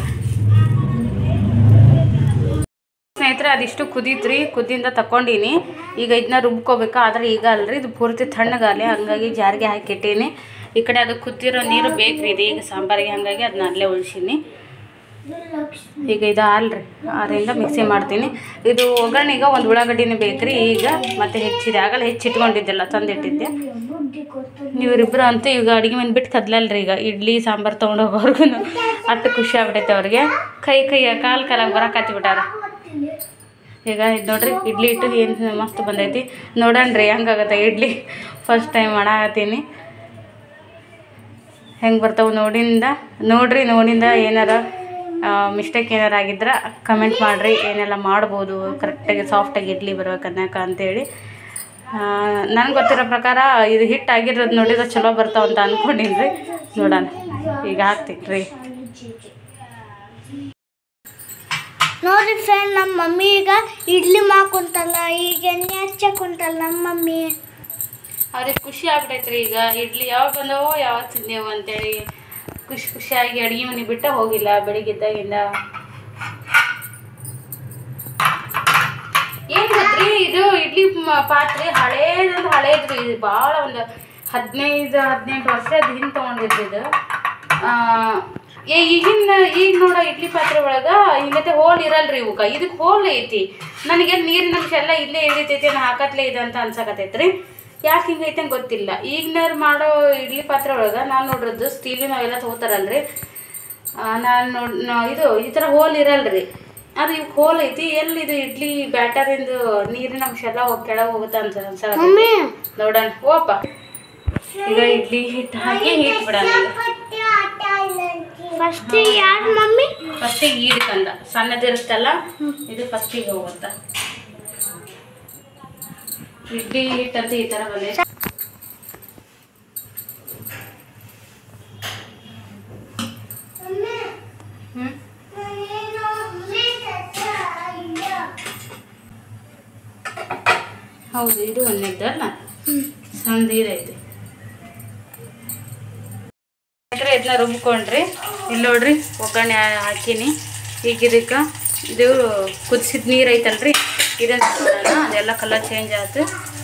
ಸ್ನೇಹಿತರೆ ಅದಿಷ್ಟು ಕುದೀತ್ರಿ ಕುದ್ದಿಂದ ತಗೊಂಡೀನಿ ಈಗ ಇದನ್ನ ರುಬ್ಕೋಬೇಕು ಆದರೆ ಈಗ ಅಲ್ರಿ ಇದು ಪೂರ್ತಿ ತಣ್ಣಗಾಲಿ ಹಂಗಾಗಿ ಜಾರಿಗೆ ಹಾಕಿಟ್ಟೀನಿ ಈ ಕಡೆ ಅದು ಕುದ್ದಿರೋ ನೀರು ಬೇಕ್ರಿ ಇದು ಈಗ ಸಾಂಬಾರಿಗೆ ಹಾಗಾಗಿ ಅದನ್ನ ಅಲ್ಲೇ ಉಳಿಸೀನಿ ಈಗ ಇದು ಹಾಲ್ರಿ ಆರಿಂದ ಮಿಕ್ಸಿ ಮಾಡ್ತೀನಿ ಇದು ಒಗ್ಗರಣೆಗೆ ಒಂದು ಉಳ್ಳಾಗಡ್ಡಿನೇ ಬೇಕ್ರಿ ಈಗ ಮತ್ತೆ ಹೆಚ್ಚಿದೆ ಆಗಲ್ಲ ಹೆಚ್ಚಿಟ್ಕೊಂಡಿದ್ದೆಲ್ಲ ತಂದಿಟ್ಟಿದ್ದೆ ಬುದ್ಧಿ ಕೊಡ್ತೀನಿ ಇವರಿಬ್ರು ಅಂತೂ ಈಗ ಅಡುಗೆ ಮನೆ ಬಿಟ್ಟು ಕದ್ಲಲ್ರಿ ಈಗ ಇಡ್ಲಿ ಸಾಂಬಾರು ತೊಗೊಂಡು ಹೋಗೋರ್ಗು ಅಷ್ಟು ಖುಷಿ ಆಗ್ಬಿಟ್ಟೈತೆ ಅವ್ರಿಗೆ ಕೈ ಕೈ ಕಾಲು ಕಾಲಾಗ ಬರಕತ್ತಿ ಬಿಟ್ಟಾರ ಈಗ ಇದು ನೋಡ್ರಿ ಇಡ್ಲಿ ಇಟ್ಟು ಏನು ಮಸ್ತ್ ಬಂದೈತಿ ನೋಡಣ್ರಿ ಹೆಂಗಾಗತ್ತೆ ಇಡ್ಲಿ ಫಸ್ಟ್ ಟೈಮ್ ಮಾಡಾಕತ್ತೀನಿ ಹೆಂಗೆ ಬರ್ತಾವೆ ನೋಡಿಂದ ನೋಡ್ರಿ ನೋಡಿಂದ ಏನಾರ ಮಿಸ್ಟೇಕ್ ಏನಾರ ಆಗಿದ್ರೆ ಕಮೆಂಟ್ ಮಾಡಿರಿ ಏನೆಲ್ಲ ಮಾಡ್ಬೋದು ಕರೆಕ್ಟಾಗಿ ಸಾಫ್ಟಾಗಿ ಇಡ್ಲಿ ಬರ್ಬೇಕನ್ನಕ ಅಂತೇಳಿ ನನಗೆ ಗೊತ್ತಿರೋ ಪ್ರಕಾರ ಇದು ಹಿಟ್ಟು ಆಗಿರೋದು ನೋಡಿದ್ರೆ ಚಲೋ ಬರ್ತಾವ ಅಂತ ಅಂದ್ಕೊಂಡಿನಿ ರೀ ನೋಡೋಣ ಈಗ ಹಾಕ್ತೀನಿ ರೀ ನೋಡಿ ಫ್ರೆಂಡ್ ನಮ್ಮ ಮಮ್ಮಿ ಈಗ ಇಡ್ಲಿ ಮಾಡ್ಕೊಂತಲ್ಲ ಈಗ ಎಣ್ಣೆ ಹಚ್ಚಕೊಂತಲ್ಲ ನಮ್ಮ ಮಮ್ಮಿ ಅವ್ರಿಗೆ ಖುಷಿ ಆಗ್ಬಿಟ್ಟೈತ್ರಿ ಈಗ ಇಡ್ಲಿ ಯಾವಾಗ ಬಂದವೋ ಯಾವಾಗ ತಿಂದೇವು ಅಂತೇಳಿ ಖುಷಿ ಖುಷಿಯಾಗಿ ಅಡುಗೆ ಮನೆ ಬಿಟ್ಟು ಹೋಗಿಲ್ಲ ಬೆಳಿಗ್ಗೆದ್ದಾಗಿಂದ ಏನ್ ಗೊತ್ತ್ರಿ ಇದು ಇಡ್ಲಿ ಮ- ಪಾತ್ರೆ ಹಳೇದಂದ್ರೆ ಹಳೇದ್ರಿ ಇದು ಭಾಳ ಒಂದು ಹದಿನೈದು ಹದಿನೆಂಟು ವರ್ಷದ ಹಿಂದೆ ತೊಗೊಂಡಿದ್ರಿ ಇದು ಆ, ಏ ಈಗಿನ ಈಗ ನೋಡೋ ಇಡ್ಲಿ ಪಾತ್ರೆ ಒಳಗ ಹಿಂಗತೆ ಹೋಲ್ ಇರಲ್ರಿ ಇವಕ್ಕ ಇದಕ್ಕೆ ಹೋಲ್ ಐತಿ ನನಗೆ ನೀರಿನ ಅಂಶ ಎಲ್ಲ ಇಲ್ಲೇ ಇಳಿತೈತಿ ನಾ ಹಾಕತ್ಲೇ ಇದೆ ಅಂತ ಅನ್ಸಕತೈತ್ರಿ ಯಾಕೆ ಹಿಂಗೈತೆ ಅಂತ ಗೊತ್ತಿಲ್ಲ ಈಗಿನವ್ರು ಮಾಡೋ ಇಡ್ಲಿ ಪಾತ್ರೆ ಒಳಗ ನಾನು ನೋಡಿರೋದು ಸ್ಟೀಲಿನ ಅವೆಲ್ಲ ತಗೋತಾರಲ್ರಿ ನಾನು ನೋಡ್ ನಾ- ಇದು ಈ ಥರ ಹೋಲ್ ಇರಲ್ರಿ ಅದು ಇವ್ ಹೋಲ್ ಐತಿ ಎಲ್ಲಿ ಇದು ಇಡ್ಲಿ ಬ್ಯಾಟರಿಂದು ನೀರಿನ ಅಂಶ ಎಲ್ಲ ಹೋಗ್ ಕೆಳಗೆ ಹೋಗುತ್ತೆ ಅಂತ ಅನ್ಸಕತ್ತೈತಿ ನೋಡೋಣ ಓಪ ಈಗ ಇಡ್ಲಿ ಹಿಟ್ಟು ಹಾಕಿ ಹಿಟ್ಟು ಬಿಡೋಣ ಫಸ್ಟ್ ಯಾರು ಮಮ್ಮಿ ಫಸ್ಟಿಗೆ ಈಡ್ಕಂದ ಸಣ್ಣದಿರುತ್ತಲ್ಲ ಇದು ಫಸ್ಟಿಗೆ ಹೋಗುತ್ತ ಇಡ್ಲಿ ಹಿಟ್ಟಂತ ಈ ಥರ ಬಂದೈತೆ ಹ್ಞೂ ಹೌದು ಇದು ಒಂದೇದಲ್ಲ ಸಣ್ಣ ಇದೈತಿ ಯಾಕಂದ್ರೆ ಇದನ್ನ ರುಬ್ಕೊಂಡ್ರಿ ಇಲ್ಲಿ ನೋಡ್ರಿ ಒಗ್ಗರಣೆ ಹಾಕೀನಿ ಈಗ ಇದಕ್ಕೆ ಇದು ಕುದಿಸಿದ ನೀರು ಐತಲ್ರಿ ಇದನ್ನ ಹಾಕ್ಬಿಡೋಣ ಅದೆಲ್ಲ ಕಲರ್ ಚೇಂಜ್ ಆಯ್ತು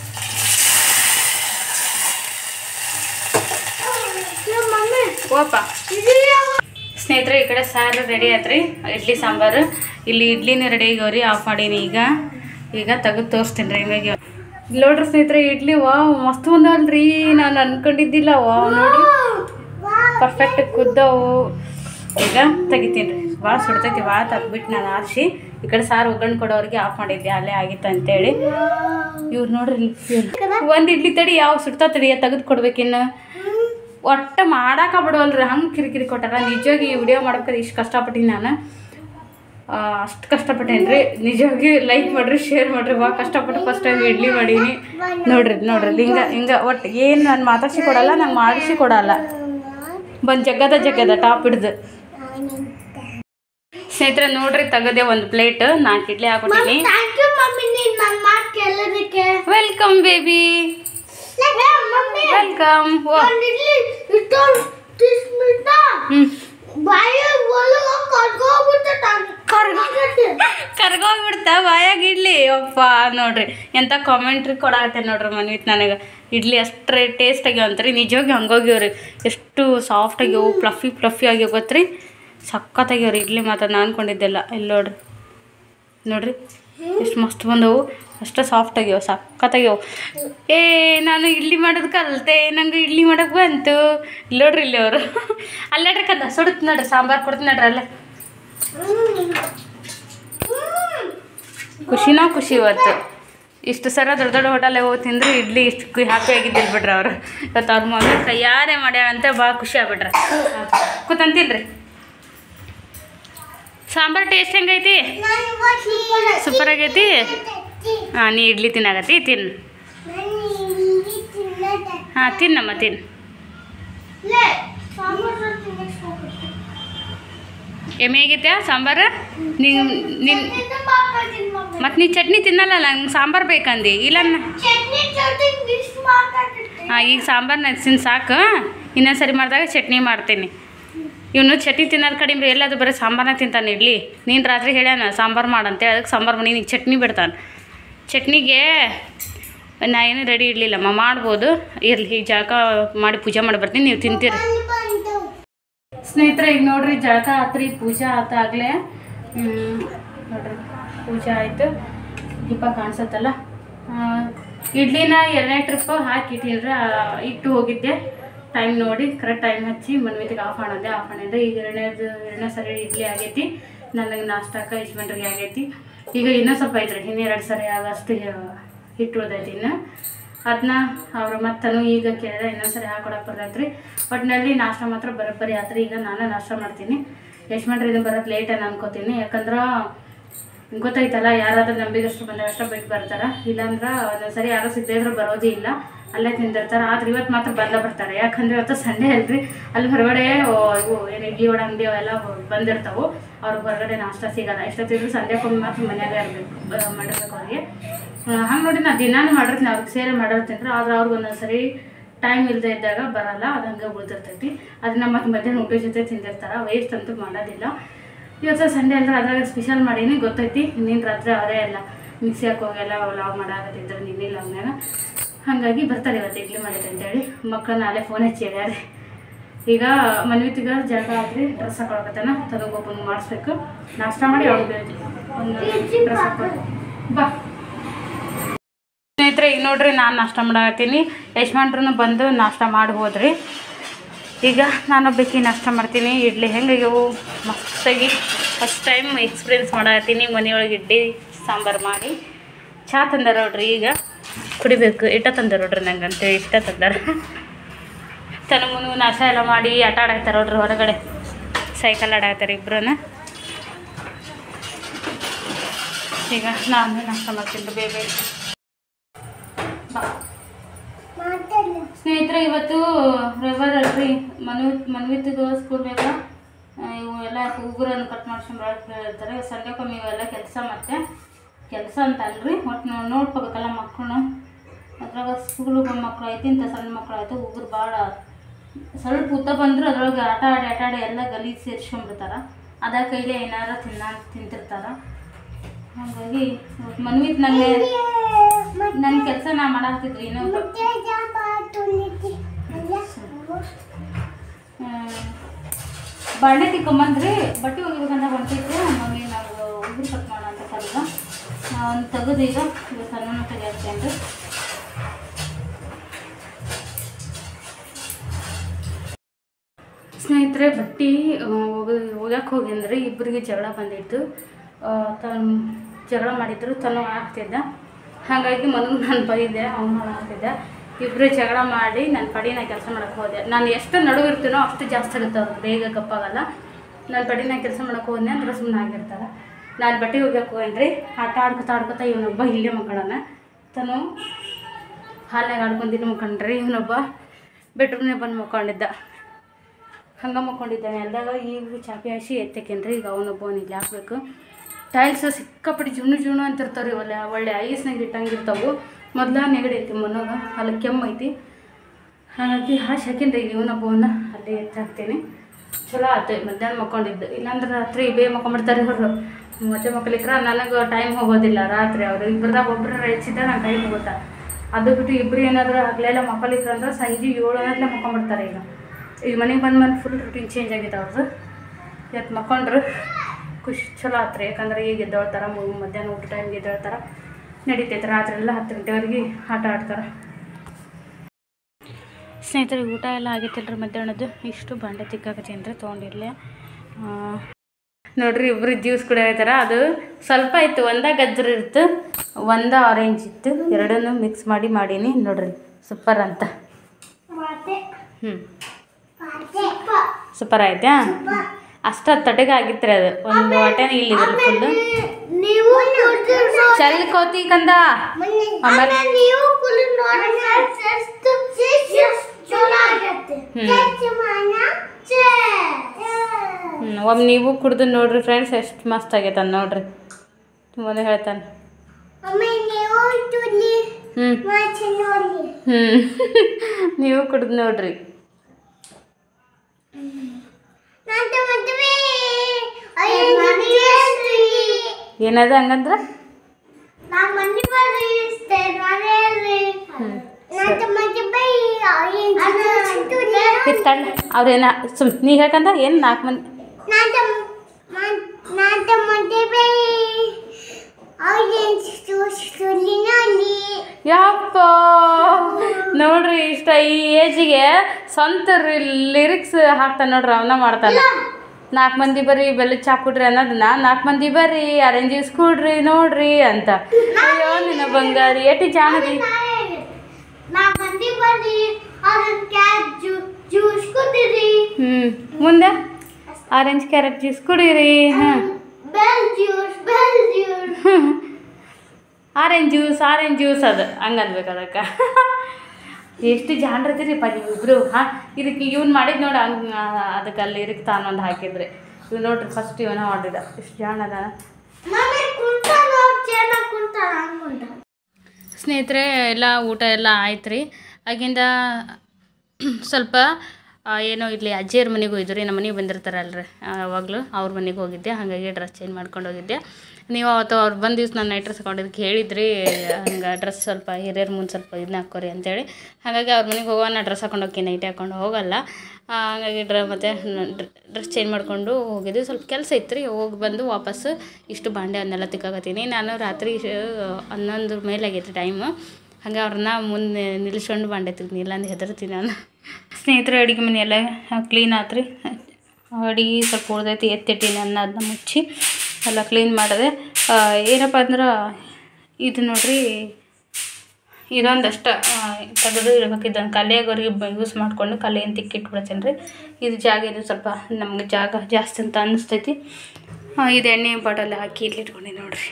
ಮಮ್ಮಿ ಓಪ ಸ್ನೇಹಿತರೆ ಈ ಕಡೆ ಸಾರು ರೆಡಿ ಆಯ್ತ್ರಿ ಇಡ್ಲಿ ಸಾಂಬಾರು ಇಲ್ಲಿ ಇಡ್ಲಿನೇ ರೆಡಿ ಆಗ್ಯಾವ್ರಿ ಆಫ್ ಮಾಡೀನಿ ಈಗ ಈಗ ತೆಗೆದು ತೋರಿಸ್ತೀನಿ ರೀ ಹಿಂಗಾಗಿ ಇಲ್ಲಿ ನೋಡ್ರಿ ಸ್ನೇಹಿತರೆ ಇಡ್ಲಿ ವಾವ್ ಮಸ್ತ್ ಬಂದವಲ್ರಿ ನಾನು ಅನ್ಕೊಂಡಿದ್ದಿಲ್ಲ ವಾವ್ ನೋಡಿ ಪರ್ಫೆಕ್ಟ್ ಕುದ್ದವು ಈಗ ತೆಗಿತೀನಿ ರೀ ಭಾಳ ಸುಡ್ತೈತಿ ಭಾಳ ತೆಗ್ಬಿಟ್ಟು ನಾನು ಆರಿಸಿ ಈ ಕಡೆ ಸಾರು ಒಗ್ಗರಣೆ ಕೊಡೋರಿಗೆ ಆಫ್ ಮಾಡಿದ್ದೆ ಅಲ್ಲೇ ಆಗಿತ್ತು ಅಂತೇಳಿ ಇವ್ರು ನೋಡ್ರಿ ಒಂದು ಇಡ್ಲಿ ತಡಿ ಯಾವ ಸುಡ್ತಾ ತಡಿ ತೆಗೆದು ಕೊಡ್ಬೇಕಿನ್ನು ಒಟ್ಟು ಮಾಡಾಕ ಬಿಡವಲ್ರಿ ಹಂಗೆ ಕಿರಿಕಿರಿ ಕೊಟ್ಟಾರ ನಿಜವಾಗಿ ಈ ವಿಡಿಯೋ ಮಾಡ್ಬೇಕಾದ್ರೆ ಇಷ್ಟು ಕಷ್ಟಪಟ್ಟಿನಿ ನಾನು ಅಷ್ಟು ಕಷ್ಟಪಟ್ಟೇನಿ ರೀ ನಿಜವಾಗಿ ಲೈಕ್ ಮಾಡಿರಿ ಶೇರ್ ಮಾಡಿರಿ ಭಾಳ ಕಷ್ಟಪಟ್ಟು ಫಸ್ಟ್ ಟೈಮ್ ಇಡ್ಲಿ ಮಾಡೀನಿ ನೋಡ್ರಿ ನೋಡ್ರಿ ಹಿಂಗೆ ಹಿಂಗೆ ಒಟ್ಟು ಏನು ನಾನು ಮಾತಾಡ್ಸಿ ಕೊಡಲ್ಲ ನಂಗೆ ಮಾಡಿಸಿ ಕೊಡಲ್ಲ ಬಂದು ಜಗ್ಗದ ಜಗ್ಗದ ಟಾಪ್ ಹಿಡ್ದು ಸ್ನೇಹಿತರೆ ನೋಡ್ರಿ ತೆಗದೆ ಒಂದು ಪ್ಲೇಟ್ ನಾಲ್ಕು ಇಡ್ಲಿ ಹಾಕೊಟ್ಟಿನಿ ಥ್ಯಾಂಕ್ ಯು ಮಮ್ಮಿ ನೀನು ನನ್ನ ಮಾತು ಕೇಳೋದಕ್ಕೆ ವೆಲ್ಕಮ್ ಬೇಬಿ ಏ, ಮಮ್ಮಿ ವೆಲ್ಕಮ್ ಓ ಒಂದು ಇಡ್ಲಿ ಇಷ್ಟೊಂದು ತಿಸ್ಬಿಟ್ಟ ಹ್ಞೂ ಬಾಯಿ ಒಳಗೆ ಕರ್ಕೋಗ್ಬಿಟ್ಟೆ ಕರ್ಕೋಗತ್ತೆ ಕರ್ಗೋಗ್ಬಿಡ್ತಾ ಬಾಯಾಗ ಇಡ್ಲಿ ಅಪ್ಪ ನೋಡ್ರಿ ಎಂಥ ಕಾಮೆಂಟ್ರಿ ಕೊಡಾಕತ್ತೆ ನೋಡ್ರಿ ಮನ್ವಿತ್ ನನಗೆ ಇಡ್ಲಿ ಅಷ್ಟು ಟೇಸ್ಟ್ ಆಗ್ಯಾವಂತ್ರಿ ನಿಜವಾಗಿ ಹಂಗೋಗ್ಯವ್ರಿ ಎಷ್ಟು ಸಾಫ್ಟ್ ಆಗ್ಯಾವು ಪ್ಲಫಿ ಪ್ಲಫಿ ಆಗ್ಯಾವ ಗೊತ್ತ್ರಿ ಸಖತ್ತಾಗ್ಯಾವ್ರಿ ಇಡ್ಲಿ ಮಾತ್ರ ನಾನು ಅನ್ಕೊಂಡಿದ್ದೆಲ್ಲ ಇಲ್ಲಿ ನೋಡ್ರಿ ನೋಡ್ರಿ ಎಷ್ಟು ಮಸ್ತ್ ಬಂದವು ಅಷ್ಟು ಸಾಫ್ಟ್ ಆಗ್ಯಾವ ಸಖತ್ತಾಗ್ಯಾವ ಏ ನಾನು ಇಡ್ಲಿ ಮಾಡೋದು ಕಲಿತೆ ನಂಗೆ ಇಡ್ಲಿ ಮಾಡೋಕೆ ಬಂತು ಇಲ್ಲಿ ನೋಡ್ರಿ ಇಲ್ಲಿ ಅವರು ಅಲ್ಲಿ ನೋಡ್ರಿ ಕಂದ ಸುಡುತ್ತೆ ನೋಡ್ರಿ ಸಾಂಬಾರು ಕೊಡ್ತೀನಿ ನೋಡ್ರಿ ಅಲ್ಲೇ ಖುಷಿನೋ ಖುಷಿ ಇವತ್ತು ಇಷ್ಟು ಸರ ದೊಡ್ಡ ದೊಡ್ಡ ಹೋಟೆಲ್ಗೆ ಹೋಗಿ ತಿಂದ್ರೆ ಇಡ್ಲಿ ಇಷ್ಟು ಕು- ಹ್ಯಾಪಿ ಆಗಿದ್ದಿಲ್ಲ ಬಿಡ್ರಿ ಅವರು ಇವತ್ತು ಅವ್ರ ಮಮ್ಮಿ ಕೈಯಾರೆ ಮಾಡ್ಯಾಳಂತ ಭಾಳ ಖುಷಿ ಆಗ್ಬಿಟ್ರ ಕೂತಂತಿಲ್ರಿ ಸಾಂಬಾರು ಟೇಸ್ಟ್ ಹೆಂಗೈತಿ ಸೂಪರ್ ಆಗೈತಿ ಹಾಂ ನೀ ಇಡ್ಲಿ ತಿನ್ನಾಗತ್ತಿ ತಿನ್ನು ಹಾಂ ತಿನ್ನಮ್ಮ ತಿನ್ನು ಎಮ್ಮೆ ಆಗೈತೆ ಸಾಂಬಾರು ನೀವು ನಿನ್ ಮತ್ತು ನೀ ಚಟ್ನಿ ತಿನ್ನಲ್ಲ ನಂಗೆ ಸಾಂಬಾರು ಬೇಕಂದು ಇಲ್ಲ ಚಟ್ನಿ ಜೊತೆ ಮಿಕ್ಸ್ ಮಾಡ್ಕೊಂಡಿರ್ತೀನಿ ಹಾಂ ಈಗ ಸಾಂಬಾರು ನಗ್ಸಿನ ಸಾಕು ಇನ್ನೊಂದು ಸರಿ ಮಾಡಿದಾಗ ಚಟ್ನಿ ಮಾಡ್ತೀನಿ ಇವನು ಚಟ್ನಿ ತಿನ್ನೋದು ಕಡಿಮೆ ಎಲ್ಲಾದ್ರೂ ಬರೀ ಸಾಂಬಾರನ್ನ ತಿಂತಾನೆ ಇಡ್ಲಿ ನೀನು ರಾತ್ರಿ ಹೇಳ್ಯಾನ ಸಾಂಬಾರು ಮಾಡಂತೇಳಿ ಅದಕ್ಕೆ ಸಾಂಬಾರು ಮಾಡಿ ನೀನು ಚಟ್ನಿ ಬಿಡ್ತಾನೆ ಚಟ್ನಿಗೆ ನಾ ಏನು ರೆಡಿ ಇರಲಿಲ್ಲಮ್ಮ ಮಾಡ್ಬೋದು ಇರಲಿ ಈಗ ಜಳಕ ಮಾಡಿ ಪೂಜೆ ಮಾಡಿ ಬರ್ತೀನಿ ನೀವು ತಿಂತೀರಿ ಬಂತು ಸ್ನೇಹಿತರೆ ಈಗ ನೋಡ್ರಿ ಜಳಕ ಆತ್ರಿ ಪೂಜೆ ಆತಾಗಲೇ ನೋಡ್ರಿ ಪೂಜೆ ಆಯಿತು ದೀಪ ಕಾಣಿಸುತ್ತಲ್ಲ ಇಡ್ಲಿನ ಎರಡನೇ ಟ್ರಿಪ್ ಹಾಕಿ ಇಟ್ಟಿದ್ರೆ ಇಟ್ಟು ಹೋಗಿದ್ದೆ ಟೈಮ್ ನೋಡಿ ಕರೆಕ್ಟ್ ಟೈಮ್ ಹಚ್ಚಿ ಮನ್ವಿತಿಗೆ ಆಫ್ ಮಾಡಿದೆ ಆಫ್ ಮಾಡಿದೆ ಈಗ ಎರಡನೇದು ಎರಡನೇ ಸರಿ ಇಡ್ಲಿ ಆಗೈತಿ ನನಗೆ ನಾಷ್ಟಕ್ಕೆ ಯಜಮಾನ್ರಿಗೆ ಆಗೈತಿ ಈಗ ಇನ್ನೂ ಸ್ವಲ್ಪ ಐತ್ರಿ ಇನ್ನೂ ಎರಡು ಸರಿ ಆಗಷ್ಟು ಹಿಟ್ಟು ಉಳ್ದೈತಿ ಇನ್ನು ಅದನ್ನ ಅವ್ರು ಮತ್ತನು ಈಗ ಕೇಳಿದ್ರೆ ಇನ್ನೊಂದು ಸರಿ ಹಾಕೊಡಕ್ಕೆ ಬರ್ತೈತ್ರಿ ಒಟ್ಟಿನಲ್ಲಿ ನಾಷ್ಟ ಮಾತ್ರ ಬರೋಬ್ಬರಿ ಆತ್ರಿ ಈಗ ನಾನು ನಾಷ್ಟ ಮಾಡ್ತೀನಿ ಯಜಮಾನ್ರು ಇದು ಬರೋದು ಲೇಟ್ అని ಅನ್ಕೋತೀನಿ ಯಾಕಂದ್ರೆ ಗೊತ್ತೈತಲ್ಲ ಯಾರಾದ್ರೂ ನಂಬಿಗಷ್ಟು ಬಂದಾಗ ಅಷ್ಟೇ ಬಿಟ್ಟು ಬರ್ತಾರ ಇಲ್ಲಾಂದ್ರೆ ಒಂದೊಂದ್ಸರಿ ಯಾರೋ ಸಿಗದೇ ಇದ್ರೆ ಬರೋದೇ ಇಲ್ಲ ಅಲ್ಲೇ ತಿಂದಿರ್ತಾರೆ ಆದ್ರೆ ಇವತ್ತು ಮಾತ್ರ ಬಂದ ಬರ್ತಾರೆ ಯಾಕಂದ್ರೆ ಇವತ್ತು ಸಂಡೇ ಅಲ್ರಿ ಅಲ್ಲಿ ಹೊರಗಡೆ ಓ, ಇವು ಏನು ಇಡ್ಲಿ ವಡೆ ಅಂಗಡಿ ಅವೆಲ್ಲ ಬಂದಿರ್ತಾವು ಅವ್ರಿಗೆ ಹೊರಗಡೆ ನಾಷ್ಟ ಸಿಗಲ್ಲ ಎಷ್ಟೊತ್ತಿದ್ರು ಸಂಜೆಗೊಮ್ಮೆ ಮಾತ್ರ ಮನ್ಯಾಗ ಇರಬೇಕು ಮಾಡಿರ್ಬೇಕು ಅವ್ರಿಗೆ ಹಂಗೆ ನೋಡಿ ನಾ ದಿನಾನು ಮಾಡಿರ್ತೀನಿ ಅವ್ರಿಗೆ ಸೇರೆ ಮಾಡಿರ್ತೀನಿ ಆದ್ರೆ ಅವ್ರಿಗೆ ಒಂದೊಂದ್ಸರಿ ಟೈಮ್ ಇಲ್ಲದೆ ಇದ್ದಾಗ ಬರಲ್ಲ ಅದು ಹಂಗೆ ಉಳ್ದಿರ್ತೈತಿ ಅದನ್ನ ಮತ್ತೆ ಮಧ್ಯಾಹ್ನ ಊಟ ಜೊತೆ ತಿಂದಿರ್ತಾರೆ ವೇಸ್ಟ್ ಅಂತೂ ಮಾಡೋದಿಲ್ಲ ಇವತ್ತು ಸಂಡೇ ಅಂದ್ರೆ ಅದ್ರಾಗ ಸ್ಪೆಷಲ್ ಮಾಡೀನಿ ಗೊತ್ತೈತಿ ಇನ್ನೇನು ರಾತ್ರಿ ಅವರೇ ಎಲ್ಲ ಮಿಕ್ಸಿ ಹಾಕೋಗೆಲ್ಲ ಲಾಗ್ ಮಾಡಾಕತ್ತಿದ್ರು ನಿನ್ನೆ ಲಾಗ್ನಾಗ ಹಾಗಾಗಿ ಬರ್ತಾರೆ ಇವತ್ತು ಇಡ್ಲಿ ಮಾಡಿದೆ ಅಂತೇಳಿ ಮಕ್ಕಳು ನಾಳೆ ಫೋನ್ ಹಚ್ಚಿ ಹೇಳ್ಯಾರೆ ಈಗ ಮನ್ವಿತಿಗ ಜಳಕ ಹಾಕ್ರಿ ಡ್ರೆಸ್ ಹಾಕೊಳಕತ್ತಾನ ತನಗೊಬ್ಬನ ಮಾಡಿಸ್ಬೇಕು ನಾಷ್ಟ ಮಾಡಿ ಅವ್ಳಿಗೆ ಒಂದು ಡ್ರೆಸ್ ಹಾಕೊಂಡು ಬಾ ಸ್ನೇಹಿತರೆ ಈಗ ನೋಡ್ರಿ ನಾನು ನಾಷ್ಟ ಮಾಡತ್ತೀನಿ ಯಜಮಾನ್ರು ಬಂದು ನಾಷ್ಟ ಮಾಡಿ ಹೋದ್ರಿ ಈಗ ನಾನು ಬೇಕಿ ನಾಷ್ಟ ಮಾಡ್ತೀನಿ ಇಡ್ಲಿ ಹೆಂಗಾಗ್ಯವು ಮಸ್ತಾಗಿ ಫಸ್ಟ್ ಟೈಮ್ ಎಕ್ಸ್ಪೀರಿಯನ್ಸ್ ಮಾಡತ್ತೀನಿ ಮನೆಯೊಳಗೆ ಇಡ್ಲಿ ಸಾಂಬಾರು ಮಾಡಿ ಚಹಾ ತಂದಾರ ನೋಡ್ರಿ ಈಗ ಕುಡಿಬೇಕು ಇಟ್ಟ ತಂದಾರ ನೋಡ್ರಿ ನಂಗೆ ಅಂತೇಳಿ ಇಷ್ಟ ತಂದಾರ ತನ್ನ ಮುನು ನಾಶ ಎಲ್ಲ ಮಾಡಿ ಆಟ ಆಡಾಕ್ತಾರೆ ನೋಡ್ರಿ ಹೊರಗಡೆ ಸೈಕಲ್ ಆಡಾಕ್ತಾರೆ ಇಬ್ರು ಈಗ ನಾನು ನಾಷ್ಟ ಮಾಡ್ತೀನಿ ರೀ ಬೇಗ ಬೇಗ ಬಾ ಸ್ನೇಹಿತರೆ ಇವತ್ತು ರವಿವಾರ ಅಲ್ರಿ ಮನ್ವಿ ಮನ್ವಿತಿಗೂ ಸ್ಕೂಲ್ ಬೇಗ ಇವು ಎಲ್ಲ ಉಗುರನ್ನು ಕಟ್ ಮಾಡ್ಸ್ಕೊಂಡ್ ಹೇಳ್ತಾರೆ ಸಂಡೆಕೊಮ್ಮೆ ಇವೆಲ್ಲ ಕೆಲಸ ಮತ್ತೆ ಕೆಲಸ ಅಂತ ಅಲ್ರಿ ಒಟ್ಟು ನಾವು ನೋಡ್ಕೋಬೇಕಲ್ಲ ಮಕ್ಕಳು ಅದ್ರಾಗ ಸ್ಕೂಲಿಗೆ ಮಕ್ಳು ಐತಿ ಇಂಥ ಸಣ್ಣ ಮಕ್ಳು ಆಯ್ತು ಉಗುರು ಭಾಳ ಸ್ವಲ್ಪ ಉದ್ದ ಬಂದ್ರೆ ಅದ್ರೊಳಗೆ ಆಟ ಆಡಿ ಆಟ ಆಡಿ ಎಲ್ಲ ಗಲೀಜು ಸೇರಿಸ್ಕೊಂಡ್ಬಿಡ್ತಾರ ಅದ ಕೈಲೇ ಏನಾರ ತಿನ್ನ ತಿಂತಿರ್ತಾರ ಹಾಗಾಗಿ ಮನ್ವಿತ್ ನನಗೆ ನನ್ನ ಕೆಲಸ ನಾ ಮಾಡಾಕ್ತಿದ್ರಿ ಇನ್ನೊಂದು ಬಾಂಡೆ ತಿಕ್ಕೊಂಬಂದ್ರಿ ಬಟ್ಟೆ ಒಗಿಬೇಕಂತ ಹೊಂಟಿತ್ತು ಮಮ್ಮಿ ನಾವು ಉಗುರು ಕಟ್ ಮಾಡೋಣ ಅಂತ ಕರೆದ ಒಂದು ತೆಗೆದು ಈಗ ಇವತ್ತು ಅನ್ನನ ತೆಗಿಯಾಕ್ತೇನೆ ಸ್ನೇಹಿತರೆ ಬಟ್ಟೆ ಒಗ್ಯಾಕೆ ಹೋಗಿಂದ್ರಿ ಇಬ್ಬರಿಗೆ ಜಗಳ ಬಂದಿತ್ತು ತನ್ನ ಜಗಳ ಮಾಡಿದ್ರು ತನು ಆಗ್ತಿದ್ದ ಹಾಗಾಗಿ ಮನಗೆ ನಾನು ಬೈದೆ ಅವನು ಆಗ್ತಿದ್ದ ಇಬ್ಬರು ಜಗಳ ಮಾಡಿ ನನ್ನ ಪಡಿ ನಾ ಕೆಲಸ ಮಾಡಕ್ಕೆ ಹೋದೆ ನಾನು ಎಷ್ಟು ನಡುವೆ ಇರ್ತೀನೋ ಅಷ್ಟು ಜಾಸ್ತಿ ಆಗುತ್ತೆ ಅವ್ರಿಗೆ ಬೇಗ ಕಪ್ಪಾಗಲ್ಲ ನನ್ನ ಪಡಿ ನಾ ಕೆಲಸ ಮಾಡಕ್ಕೆ ಹೋದ್ನೆ ಅಂದ್ರೆ ಸುಮ್ಮನೆ ಆಗಿರ್ತಾರೆ ನಾನು ಬಟ್ಟೆ ಹೋಗ್ಯಕ್ಕೆ ಹೋಗೇನ್ರಿ ಆಟ ಆಡ್ಕೊತಾ ಆಡ್ಕೊತಾ ಇವನೊಬ್ಬ ಇಲ್ಲೇ ಮಕ್ಕಳನ್ನ ತನು ಹಾಲ್ನಾಗ ಆಡ್ಕೊಂದಿನ ಮುಖಂಡ್ರಿ ಇವನೊಬ್ಬ ಬೆಡ್ರೂಮ್ನೇ ಬಂದು ಮುಕ್ಕೊಂಡಿದ್ದ ಹಂಗೆ ಮಕ್ಕೊಂಡಿದ್ದಾನೆ ಅಲ್ದಾಗ ಈಗ ಚಾಪಿ ಹಾಸಿ ಎತ್ತಕೇನ್ರಿ ಈಗ ಅವನೊಬ್ಬ ಇಲ್ಲಿ ಹಾಕ್ಬೇಕು ಟೈಲ್ಸ್ ಸಿಕ್ಕಾಪಟ್ಟಿ ಜುಣ್ಣು ಜುಣ್ಣು ಅಂತ ಇರ್ತಾವೆ ರೀ ಒಳ್ಳೆ ಒಳ್ಳೆ ಐಸ್ನಾಗ ಇಟ್ಟಂಗಿರ್ತಾವು ಮೊದ್ಲ ನೆಗಡಿ ಐತಿ ಮನಾಗ ಅಲ್ಲಿ ಕೆಮ್ಮು ಐತಿ ಹಾಗಾಗಿ ಹಾಸಿ ಹಾಕಿನ್ರಿ ಈಗ ಇವನೊಬ್ಬವನ್ನ ಅಲ್ಲಿ ಎತ್ತಾಕ್ತೀನಿ ಚಲೋ ಆಯ್ತು ಮಧ್ಯಾಹ್ನ ಮಕ್ಕೊಂಡಿದ್ದು ಇಲ್ಲಾಂದ್ರೆ ರಾತ್ರಿ ಬೇ ಮಕ್ಕೊಂಬಿಡ್ತಾರೆ ಅವರು ಮತ್ತೆ ಮಕ್ಕಳಿಕ್ರ ನನಗೆ ಟೈಮ್ ಹೋಗೋದಿಲ್ಲ ರಾತ್ರಿ ಅವರು ಇಬ್ಬರದಾಗ ಒಬ್ಬರು ಹೆಚ್ಚಿದ್ದ ನಂಗೆ ಟೈಮ್ ಹೋಗುತ್ತಾ ಅದು ಬಿಟ್ಟು ಇಬ್ರು ಏನಾದರೂ ಹಗಲೆಲ್ಲ ಮಕ್ಕಳಿಕ್ರ ಅಂದ್ರೆ ಸಂಜೆ ಏಳು ಗಂಟೆ ಮಕ್ಕೊಂಬಿಡ್ತಾರೆ ಈಗ ಈಗ ಮನೆಗೆ ಬಂದ ಮೇಲೆ ಫುಲ್ ರುಟೀನ್ ಚೇಂಜ್ ಆಗಿದೆ ಅವ್ರದ್ದು ಇವತ್ತು ಮಕ್ಕೊಂಡ್ರು ಖುಷಿ ಚಲೋ ಆತ್ರಿ ಯಾಕಂದ್ರೆ ಈಗ ಎದ್ದೇಳ್ತಾರೆ ಮಗು ಮಧ್ಯಾಹ್ನ ಊಟ ಟೈಮ್ಗೆ ಎದ್ದೇಳ್ತಾರೆ ನಡೀತೈತೆ ರಾತ್ರಿ ಎಲ್ಲ ಹತ್ತು ಗಂಟೆವರೆಗೆ ಆಟ ಆಡ್ತಾರೆ ಸ್ನೇಹಿತರೆ ಊಟ ಎಲ್ಲ ಆಗೈತಲ್ರಿ ಮಧ್ಯಾಹ್ನದ್ದು ಇಷ್ಟು ಬಾಂಡೆ ತಿಕ್ಕಾಕತ್ತೀನಿ ರೀ ತೊಗೊಂಡಿರ್ಲಿ ನೋಡ್ರಿ ಇಬ್ರು ಜ್ಯೂಸ್ ಕುಡಿಯತ್ತಾರ ಅದು ಸ್ವಲ್ಪ ಇತ್ತು ಒಂದ ಗಜ್ಜರಿ ಇತ್ತು ಒಂದ ಆರೆಂಜ್ ಇತ್ತು ಎರಡನ್ನೂ ಮಿಕ್ಸ್ ಮಾಡಿ ಮಾಡೀನಿ ನೋಡ್ರಿ ಸೂಪರ್ ಅಂತ ಹ್ಞೂ ಸೂಪರ್ ಆಯ್ತಾ ಅಷ್ಟ ತಟಗೆ ಆಗಿತ್ತು ರೀ ಅದು ಒಂದು ಹೊಟ್ಟೆನ ಇಲ್ಲಿದ್ರಲ್ಲ ಫುಲ್ಲು ನೀವು ಚಲ್ ಕೋತಿ ಕಂದ ಆಮೇಲೆ ನೀವು ಕುಲು ನೋಡಿ ಚಲೋ ಆಗತ್ತೆ ಹ್ಞೂ ಒಮ್ಮೆ ನೀವು ಕುಡ್ದು ನೋಡ್ರಿ ಫ್ರೆಂಡ್ಸ್ ಎಷ್ಟು ಮಸ್ತ್ ಆಗೈತೆ ನೋಡ್ರಿ ತುಂಬಾ ಹೇಳ್ತಾನೆ ಒಮ್ಮೆ ನೀವು ತುಲಿ ಹ್ಞೂ ಮಾಚಿ ನೋಡಿ ಹ್ಞೂ ನೀವು ಕುಡ್ದು ನೋಡ್ರಿ ನಂತ ಮದುವೆ ಅಯ್ಯೋ ಮದುವೆ ಏನದ ಹಂಗಂದ್ರೆ ನಾ ಮನೆ ಬರೀಸ್ತೆ ಮನೆಯಲ್ಲಿ ನಂತ ಮದುವೆ ಅಯ್ಯೋ ತುಲಿ ಇತ್ತಣ್ಣ ಅವ್ರೇನ ಸುಮ್ ನೀ ಹೇಳ್ಕಂದ ಏನು ನಾಲ್ಕು ಮಂದಿ ನಂತ ನಂತ ಮದುವೆ ಅಯ್ಯೋ ತುಲಿ ನೋಡಿ ಯಪ್ಪ ನೋಡ್ರಿ ಇಷ್ಟ ಈ ಏಜಿಗೆ ಸ್ವಂತ ಲಿರಿಕ್ಸ್ ಹಾಕ್ತಾನೆ ನೋಡ್ರಿ ಅವನ ಮಾಡ್ತಾನೆ ನಾಲ್ಕು ಮಂದಿ ಬರ್ರಿ ಬೆಲ್ಲ ಚಾ ಕುಡ್ರಿ ಅನ್ನೋದನ್ನ ನಾಲ್ಕು ಮಂದಿ ಬರ್ರಿ ಆರೆಂಜ್ ಜ್ಯೂಸ್ ಕುಡ್ರಿ ನೋಡ್ರಿ ಅಂತ ಅಯ್ಯೋ ನಿನ್ನ ಬಂಗಾರಿ ಏಟಿ ಜಾಣದಿ ನಾ ಮಂದಿ ಬಂದಿ ಅದನ್ನ ಕ್ಯಾಟ್ ಜ್ಯೂಸ್ ಕುದಿರಿ ಹ್ಞೂ ಮುಂದೆ ಆರೆಂಜ್ ಕ್ಯಾರೆಟ್ ಜ್ಯೂಸ್ ಕುಡೀರಿ ಹಾಂ bel juice bel juice orange juice orange juice ಅದು ಹಂಗನ್ಬೇಕು ಅದಕ್ಕೆ ಎಷ್ಟು ಜಾಣ್ರದಿರಿಪ್ಪ ನೀವಿಬ್ರು ಹಾಂ ಇದಕ್ಕೆ ಇವ್ನು ಮಾಡಿದ್ ನೋಡಿ ಹಂಗೆ ಅದಕ್ಕೆ ಅಲ್ಲಿ ಇದಕ್ಕೆ ತಾನೊಂದು ಹಾಕಿದ್ರಿ ಇವ್ ನೋಡ್ರಿ ಫಸ್ಟ್ ಇವನ ಮಾಡಿದ ಎಷ್ಟು ಜಾಣ ಅದಾನ ಮಮ್ಮಿ ಕುಂತಾನ ಚೆನ್ನಾಗಿ ಕುಂತಾನ ಅನ್ಕೊಂಡ ಸ್ನೇಹಿತರೆ ಎಲ್ಲ ಊಟ ಎಲ್ಲ ಆಯ್ತು ರೀ ಆಗಿಂದ ಸ್ವಲ್ಪ ಆ, ಏನೋ ಇಲ್ಲಿ ಅಜ್ಜಿಯವ್ರ ಮನೆಗೆ ಹೋಗಿದ್ದು ರೀ ನಮ್ಮ ಮನೆಗೆ ಬಂದಿರ್ತಾರಲ್ರಿ ಅವಾಗಲೂ ಅವ್ರ ಮನೆಗೆ ಹೋಗಿದ್ದೆ ಹಾಗಾಗಿ ಡ್ರೆಸ್ ಚೇಂಜ್ ಮಾಡ್ಕೊಂಡು ಹೋಗಿದ್ದೆ ನೀವು ಅವತ್ತು ಅವ್ರು ಬಂದ ದಿವ್ಸ ನಾನು ನೈಟ್ ಡ್ರೆಸ್ ಹಾಕೊಂಡಿದ್ದಕ್ಕೆ ಹೇಳಿದ್ರಿ ಹಂಗೆ ಡ್ರೆಸ್ ಸ್ವಲ್ಪ ಹಿರಿಯರ ಮುಂದೆ ಸ್ವಲ್ಪ ಇದನ್ನ ಹಾಕೋರಿ ಅಂತೇಳಿ ಹಾಗಾಗಿ ಅವ್ರ ಮನೆಗೆ ಹೋಗುವ ನಾ ಡ್ರೆಸ್ ಹಾಕೊಂಡು ಹೋಗಿ ನೈಟ್ ಹಾಕೊಂಡು ಹೋಗಲ್ಲ ಆ, ಹಾಗಾಗಿ ಡ್ರ ಮತ್ತು ಡ್ರೆಸ್ ಚೇಂಜ್ ಮಾಡಿಕೊಂಡು ಹೋಗಿದ್ವಿ ಸ್ವಲ್ಪ ಕೆಲಸ ಇತ್ತು ರೀ ಹೋಗಿ ಬಂದು ವಾಪಸ್ಸು ಇಷ್ಟು ಬಾಂಡೆ ಅವನ್ನೆಲ್ಲ ತಿಕ್ಕಾಕತ್ತೀನಿ ನಾನು ರಾತ್ರಿ ಆ, ಹನ್ನೊಂದು ಮೇಲೆ ಆಗೈತೆ ಟೈಮು ಹಂಗೆ ಅವ್ರನ್ನ ಮುಂದೆ ನಿಲ್ಸ್ಕೊಂಡು ಬಾಂಡೆ ತೆಗ್ದು ಇಲ್ಲ ಅಂದ್ರೆ ಹೆದರ್ತೀನಿ ನಾನು ಸ್ನೇಹಿತರು ಅಡುಗೆ ಮನೆ ಎಲ್ಲ ಕ್ಲೀನ್ ಆತ್ರಿ ಅಡುಗೆ ಸ್ವಲ್ಪ ಉಳ್ದೈತಿ ಎತ್ತಿಟ್ಟಿನಿ ಅನ್ನ ಅದನ್ನ ಮುಚ್ಚಿ ಎಲ್ಲ ಕ್ಲೀನ್ ಮಾಡಿದೆ ಆ, ಏನಪ್ಪ ಅಂದ್ರೆ ಇದು ನೋಡ್ರಿ ಇದೊಂದಷ್ಟು ತೆಗೆದು ಇಡ್ಬೇಕು ಇದನ್ನು ಕಲಿಯಾಗೋರಿಗೆ ಯೂಸ್ ಮಾಡಿಕೊಂಡು ಕಲೆಯನ್ನು ತಿಕ್ಕಿಟ್ಬಿಡ್ತೇನೆ ರೀ ಇದು ಜಾಗ ಇದು ಸ್ವಲ್ಪ ನಮ್ಗೆ ಜಾಗ ಜಾಸ್ತಿ ಅಂತ ಅನ್ನಿಸ್ತೈತಿ ಆ, ಇದು ಎಣ್ಣೆ ಬಾಟಲ್ ಹಾಕಿ ಇಲ್ಲಿ ಇಟ್ಕೊಂಡಿ ನೋಡ್ರಿ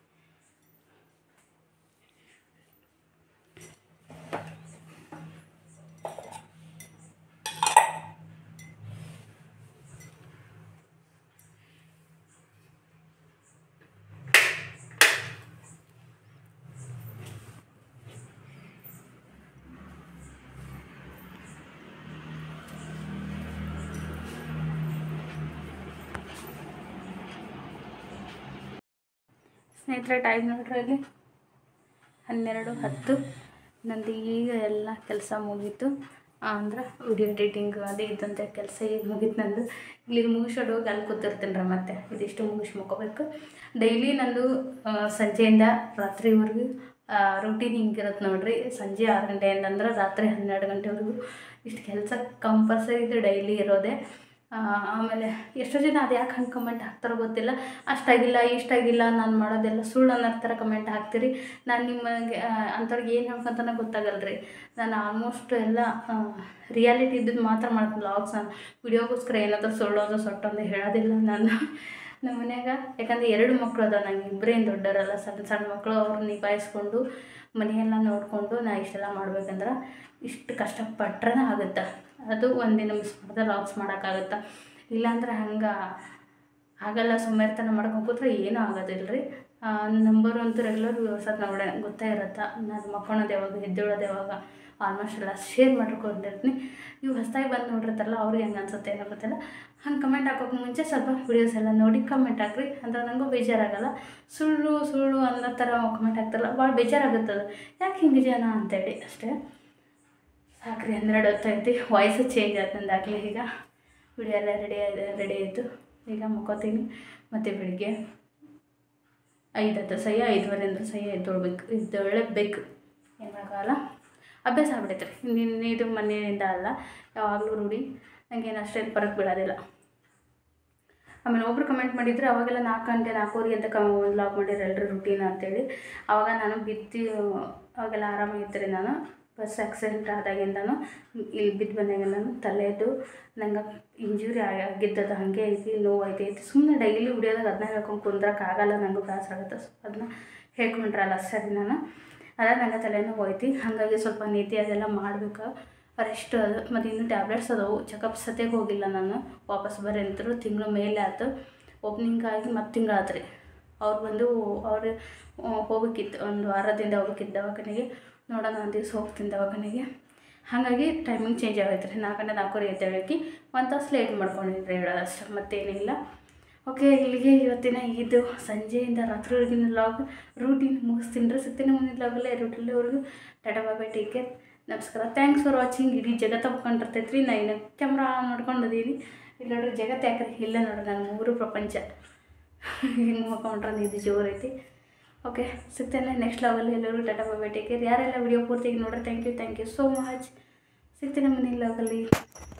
ಸ್ನೇಹಿತರೆ ಟೈಮ್ ನೋಡ್ರಿ ಅಲ್ಲಿ ಹನ್ನೆರಡು ಹತ್ತು ನಂದು ಈಗ ಎಲ್ಲ ಕೆಲಸ ಮುಗೀತು ಅಂದ್ರೆ ವಿಡಿಯೋ ಎಡಿಟಿಂಗ್ ಅದೇ ಇದ್ದಂಥ ಕೆಲಸ ಈಗ ಮುಗೀತು ನಂದು ಇಲ್ಲಿ ಮುಗಿಸ್ಕೊಂಡು ಹೋಗಿ ಅಲ್ಲಿ ಕೂತಿರ್ತೀನಿ ರೀ ಮತ್ತೆ ಇದಿಷ್ಟು ಮುಗಿಸಿ ಮುಕ್ಕೋಬೇಕು ಡೈಲಿ ನಂದು ಆ, ಸಂಜೆಯಿಂದ ರಾತ್ರಿವರೆಗೂ ರೂಟೀನ್ ಹಿಂಗಿರುತ್ತೆ ನೋಡ್ರಿ ಸಂಜೆ ಆರು ಗಂಟೆಯಿಂದ ಅಂದ್ರೆ ರಾತ್ರಿ ಹನ್ನೆರಡು ಗಂಟೆವರೆಗೂ ಇಷ್ಟು ಕೆಲಸ ಕಂಪಲ್ಸರಿ ಇದು ಡೈಲಿ ಇರೋದೇ ಆ, ಆಮೇಲೆ ಎಷ್ಟೋ ಜನ ಅದು ಯಾಕೆ ಹಂಗೆ ಕಮೆಂಟ್ ಹಾಕ್ತಾರೋ ಗೊತ್ತಿಲ್ಲ ಅಷ್ಟಾಗಿಲ್ಲ ಇಷ್ಟಾಗಿಲ್ಲ ನಾನು ಮಾಡೋದೆಲ್ಲ ಸುಳ್ಳು ಅನ್ನೋ ಥರ ಕಮೆಂಟ್ ಹಾಕ್ತೀರಿ ನಾನು ನಿಮಗೆ ಅಂಥವ್ರಿಗೆ ಏನು ಹೇಳ್ಕೊಂತಾನೆ ಗೊತ್ತಾಗಲ್ಲ ರೀ ನಾನು ಆಲ್ಮೋಸ್ಟ್ ಎಲ್ಲ ರಿಯಾಲಿಟಿ ಇದ್ದದ್ದು ಮಾತ್ರ ಮಾಡ್ತೀನಿ ವ್ಲಾಗ್ಸ್ ನಾನು ವಿಡಿಯೋಗೋಸ್ಕರ ಏನಾದರೂ ಸುಳ್ಳೋದು ಸೊಟ್ಟೊಂದು ಹೇಳೋದಿಲ್ಲ ನಾನು ನಮ್ಮ ಮನ್ಯಾಗ ಯಾಕಂದರೆ ಎರಡು ಮಕ್ಕಳು ಅದಾವ ನಂಗೆ ಇಬ್ಬರೇನು ದೊಡ್ಡವರಲ್ಲ ಸಣ್ಣ ಸಣ್ಣ ಮಕ್ಕಳು ಅವ್ರನ್ನ ನಿಭಾಯಿಸ್ಕೊಂಡು ಮನೆಯೆಲ್ಲ ನೋಡಿಕೊಂಡು ನಾ ಇಷ್ಟೆಲ್ಲ ಮಾಡ್ಬೇಕಂದ್ರೆ ಇಷ್ಟು ಕಷ್ಟಪಟ್ರೆ ಆಗುತ್ತೆ ಅದು ಒಂದಿನ ಮಿಸ್ ಮಾಡಿದ್ರೆ ಲಾಗ್ಸ್ ಮಾಡೋಕ್ಕಾಗತ್ತೆ ಇಲ್ಲಾಂದ್ರೆ ಹಂಗೆ ಆಗಲ್ಲ ಸುಮ್ಮನೆ ಮಾಡ್ಕೊಂಡು ಕೂತ್ರೆ ಏನೂ ಆಗೋದಿಲ್ಲ ರೀ ನಂಬರ್ ಅಂತೂ ರೆಗ್ಯುಲರ್ ಸತ್ ನೋಡೋಣ ಗೊತ್ತೇ ಇರುತ್ತೆ ನಾನು ಮಕ್ಕೊಳೋದು ಯಾವಾಗ ಎದ್ದೇಳೋದು ಯಾವಾಗ ಆಲ್ಮೋಸ್ಟ್ ಎಲ್ಲ ಶೇರ್ ಮಾಡ್ಕೊಂಡಿರ್ತೀನಿ ನೀವು ಹೊಸ್ದಾಗಿ ಬಂದು ನೋಡಿರ್ತಾರಲ್ಲ ಅವ್ರಿಗೆ ಹೆಂಗೆ ಅನ್ಸುತ್ತೆ ಏನೋ ಗೊತ್ತಿಲ್ಲ ಹಂಗೆ ಕಮೆಂಟ್ ಹಾಕೋಕೆ ಮುಂಚೆ ಸ್ವಲ್ಪ ವೀಡಿಯೋಸ್ ಎಲ್ಲ ನೋಡಿ ಕಮೆಂಟ್ ಹಾಕ್ರಿ ಅಂದ್ರೆ ನನಗೂ ಬೇಜಾರಾಗಲ್ಲ ಸುಳ್ಳು ಸುಳ್ಳು ಅನ್ನೋ ಥರ ಕಮೆಂಟ್ ಹಾಕ್ತಾರಲ್ಲ ಭಾಳ ಬೇಜಾರಾಗುತ್ತೆ ಅದು ಯಾಕೆ ಹಿಂಗೆ ಜನ ಅಂತೇಳಿ ಅಷ್ಟೇ ಸಾಕ್ರಿ ಹನ್ನೆರಡು ಹೊತ್ತೈತಿ ವಾಯ್ಸು ಚೇಂಜ್ ಆಯ್ತು ನಂದಾಗಲೇ ಈಗ ವಿಡಿಯೋ ಎಲ್ಲ ರೆಡಿ ರೆಡಿ ಆಯಿತು ಈಗ ಮುಕ್ಕೋತೀನಿ ಮತ್ತು ಬೆಳಿಗ್ಗೆ ಐದು ಹತ್ತು ಸಹ್ಯ ಐದುವರೆ ಅಂದ್ರೆ ಸಹ್ಯ ಎದ್ದೊಳ್ಬೇಕು ಎದ್ದೇಳಬೇಕು ಏನು ಮಾಡೋಕ್ಕಾಗಲ್ಲ ಅಭ್ಯಾಸ ಆಗ್ಬಿಟ್ಟೈತೆ ರೀ ನಿನ್ನೆ ಇದು ಮನೆಯಿಂದ ಅಲ್ಲ ಯಾವಾಗಲೂ ರೂಢಿ ನನಗೇನು ಅಷ್ಟೇನು ಫರಕ್ ಬೀಳೋದಿಲ್ಲ ಆಮೇಲೆ ಒಬ್ರು ಕಮೆಂಟ್ ಮಾಡಿದ್ರು ಅವಾಗೆಲ್ಲ ನಾಲ್ಕು ಗಂಟೆ ನಾಲ್ಕೂವರೆಗೆ ಅಂತ ಕ ಲಾಗ್ ಮಾಡಿದ್ರು ಎಲ್ಲರೂ ರುಟೀನ್ ಅಂತೇಳಿ ಅವಾಗ ನಾನು ಬಿದ್ದು ಅವಾಗೆಲ್ಲ ಆರಾಮಾಗಿದ್ದೆ ನಾನು ಬಸ್ ಆಕ್ಸಿಡೆಂಟ್ ಆದಾಗಿಂದನು ಇಲ್ಲಿ ಬಿದ್ದು ಬಂದಾಗ ನಾನು ತಲೆದು ನಂಗೆ ಇಂಜುರಿ ಆಗಿದ್ದದು ಹಾಗೆ ಐತಿ ನೋವು ಐತಿ ಸುಮ್ಮನೆ ಡೈಲಿ ವಿಡಿಯೋದಾಗ ಅದನ್ನ ಹೇಳ್ಕೊಂಡು ಕುಂದ್ರಕ್ಕಾಗಲ್ಲ ನನಗೂ ಬೇಸರ ಆಗುತ್ತೆ ಅದನ್ನ ಹೇಳ್ಕೊಂಡ್ರಲ್ಲ ಸರಿ ನಾನು ಅದ ನಂಗೆ ತಲೆನೋವು ಐತಿ ಹಾಗಾಗಿ ಸ್ವಲ್ಪ ನೀತಿ ಅದೆಲ್ಲ ಮಾಡ್ಬೇಕು ರೆಸ್ಟ್ ಅದು ಮತ್ತು ಇನ್ನೂ ಟ್ಯಾಬ್ಲೆಟ್ಸ್ ಅದಾವು ಚೆಕಪ್ ಸತ್ಯಾಗ ಹೋಗಿಲ್ಲ ನಾನು ವಾಪಸ್ ಬರ್ರಿ ಅಂತರು ತಿಂಗಳ ಮೇಲೆ ಆಯ್ತು ಓಪ್ನಿಂಗ್ ಆಗಿ ಮತ್ತು ತಿಂಗಳಾತು ರೀ ಅವ್ರು ಬಂದು ಅವ್ರು ಆ, ಹೋಗ್ಬೇಕಿತ್ತು ಒಂದು ವಾರದಿಂದ ಹೋಗ್ಬೇಕಿತ್ತು ದವಾಖಾನೆಗೆ ನೋಡೋಣ ಒಂದು ದಿವ್ಸ ಹೋಗ್ತೀನಿ ದವಾಖಾನೆಗೆ ಹಾಗಾಗಿ ಟೈಮಿಂಗ್ ಚೇಂಜ್ ಆಗೈತೆ ರೀ ನಾಲ್ಕು ಗಂಟೆ ನಾಲ್ಕೂವರೆ ಎದ್ದೇಳಕ್ಕೆ ಒಂದು ತಾಸು ಲೇಟ್ ಮಾಡ್ಕೊಂಡಿದ್ರಿ ಹೇಳೋದು ಅಷ್ಟೇ ಮತ್ತೇನಿಲ್ಲ ಓಕೆ ಇಲ್ಲಿಗೆ ಇವತ್ತಿನ ಇದು ಸಂಜೆಯಿಂದ ರಾತ್ರಿವರೆಗಿನ ಲಾಗ್ ರೂಟೀನ್ ಮುಗಿಸ್ತೀನಿ ರೀ ಸತ್ತಿನ ಮುಂದಿನ ಲಾಗಲ್ಲೇ ರೂಟಲ್ಲಿವರೆಗೂ ಟಾಟಾ ಬಾಬಾ ಟೇಕ್ ಕೇರ್ ನಮಸ್ಕಾರ ಥ್ಯಾಂಕ್ಸ್ ಫಾರ್ ವಾಚಿಂಗ್ ಇಡೀ ಜಗತ್ತು ಒಪ್ಕೊಂಡಿರ್ತೈತೆ ರೀ ನಾ ಇನ್ನು ಕ್ಯಾಮ್ರಾ ಆನ್ ಮಾಡ್ಕೊಂಡಿದ್ದೀನಿ ಇಲ್ಲಿ ನೋಡ್ರಿ ಜಗತ್ತು ಯಾಕ್ರಿ ಇಲ್ಲ ನೋಡ್ರಿ ನಾನು ಮೂರು ಪ್ರಪಂಚ ಹಿಂಗೆ ಮುಖಕೊಂಡ್ರೆ ನಿಧಿ ಜೋರೈತಿ ಓಕೆ ಸಿಗ್ತೇನೆ ನೆಕ್ಸ್ಟ್ ಲಾಗಲ್ಲಿ ಎಲ್ಲರೂ ಟಾಟಾ ಬಾಯ್ ಟೇಕ್ ಕೇರ್ ಯಾರೆಲ್ಲ ವಿಡಿಯೋ ಪೂರ್ತಿಗೆ ನೋಡ್ರಿ thank you thank you so much ಸಿಗ್ತೇನೆ ಮುಂದಿನ ಲಾಗಲ್ಲಿ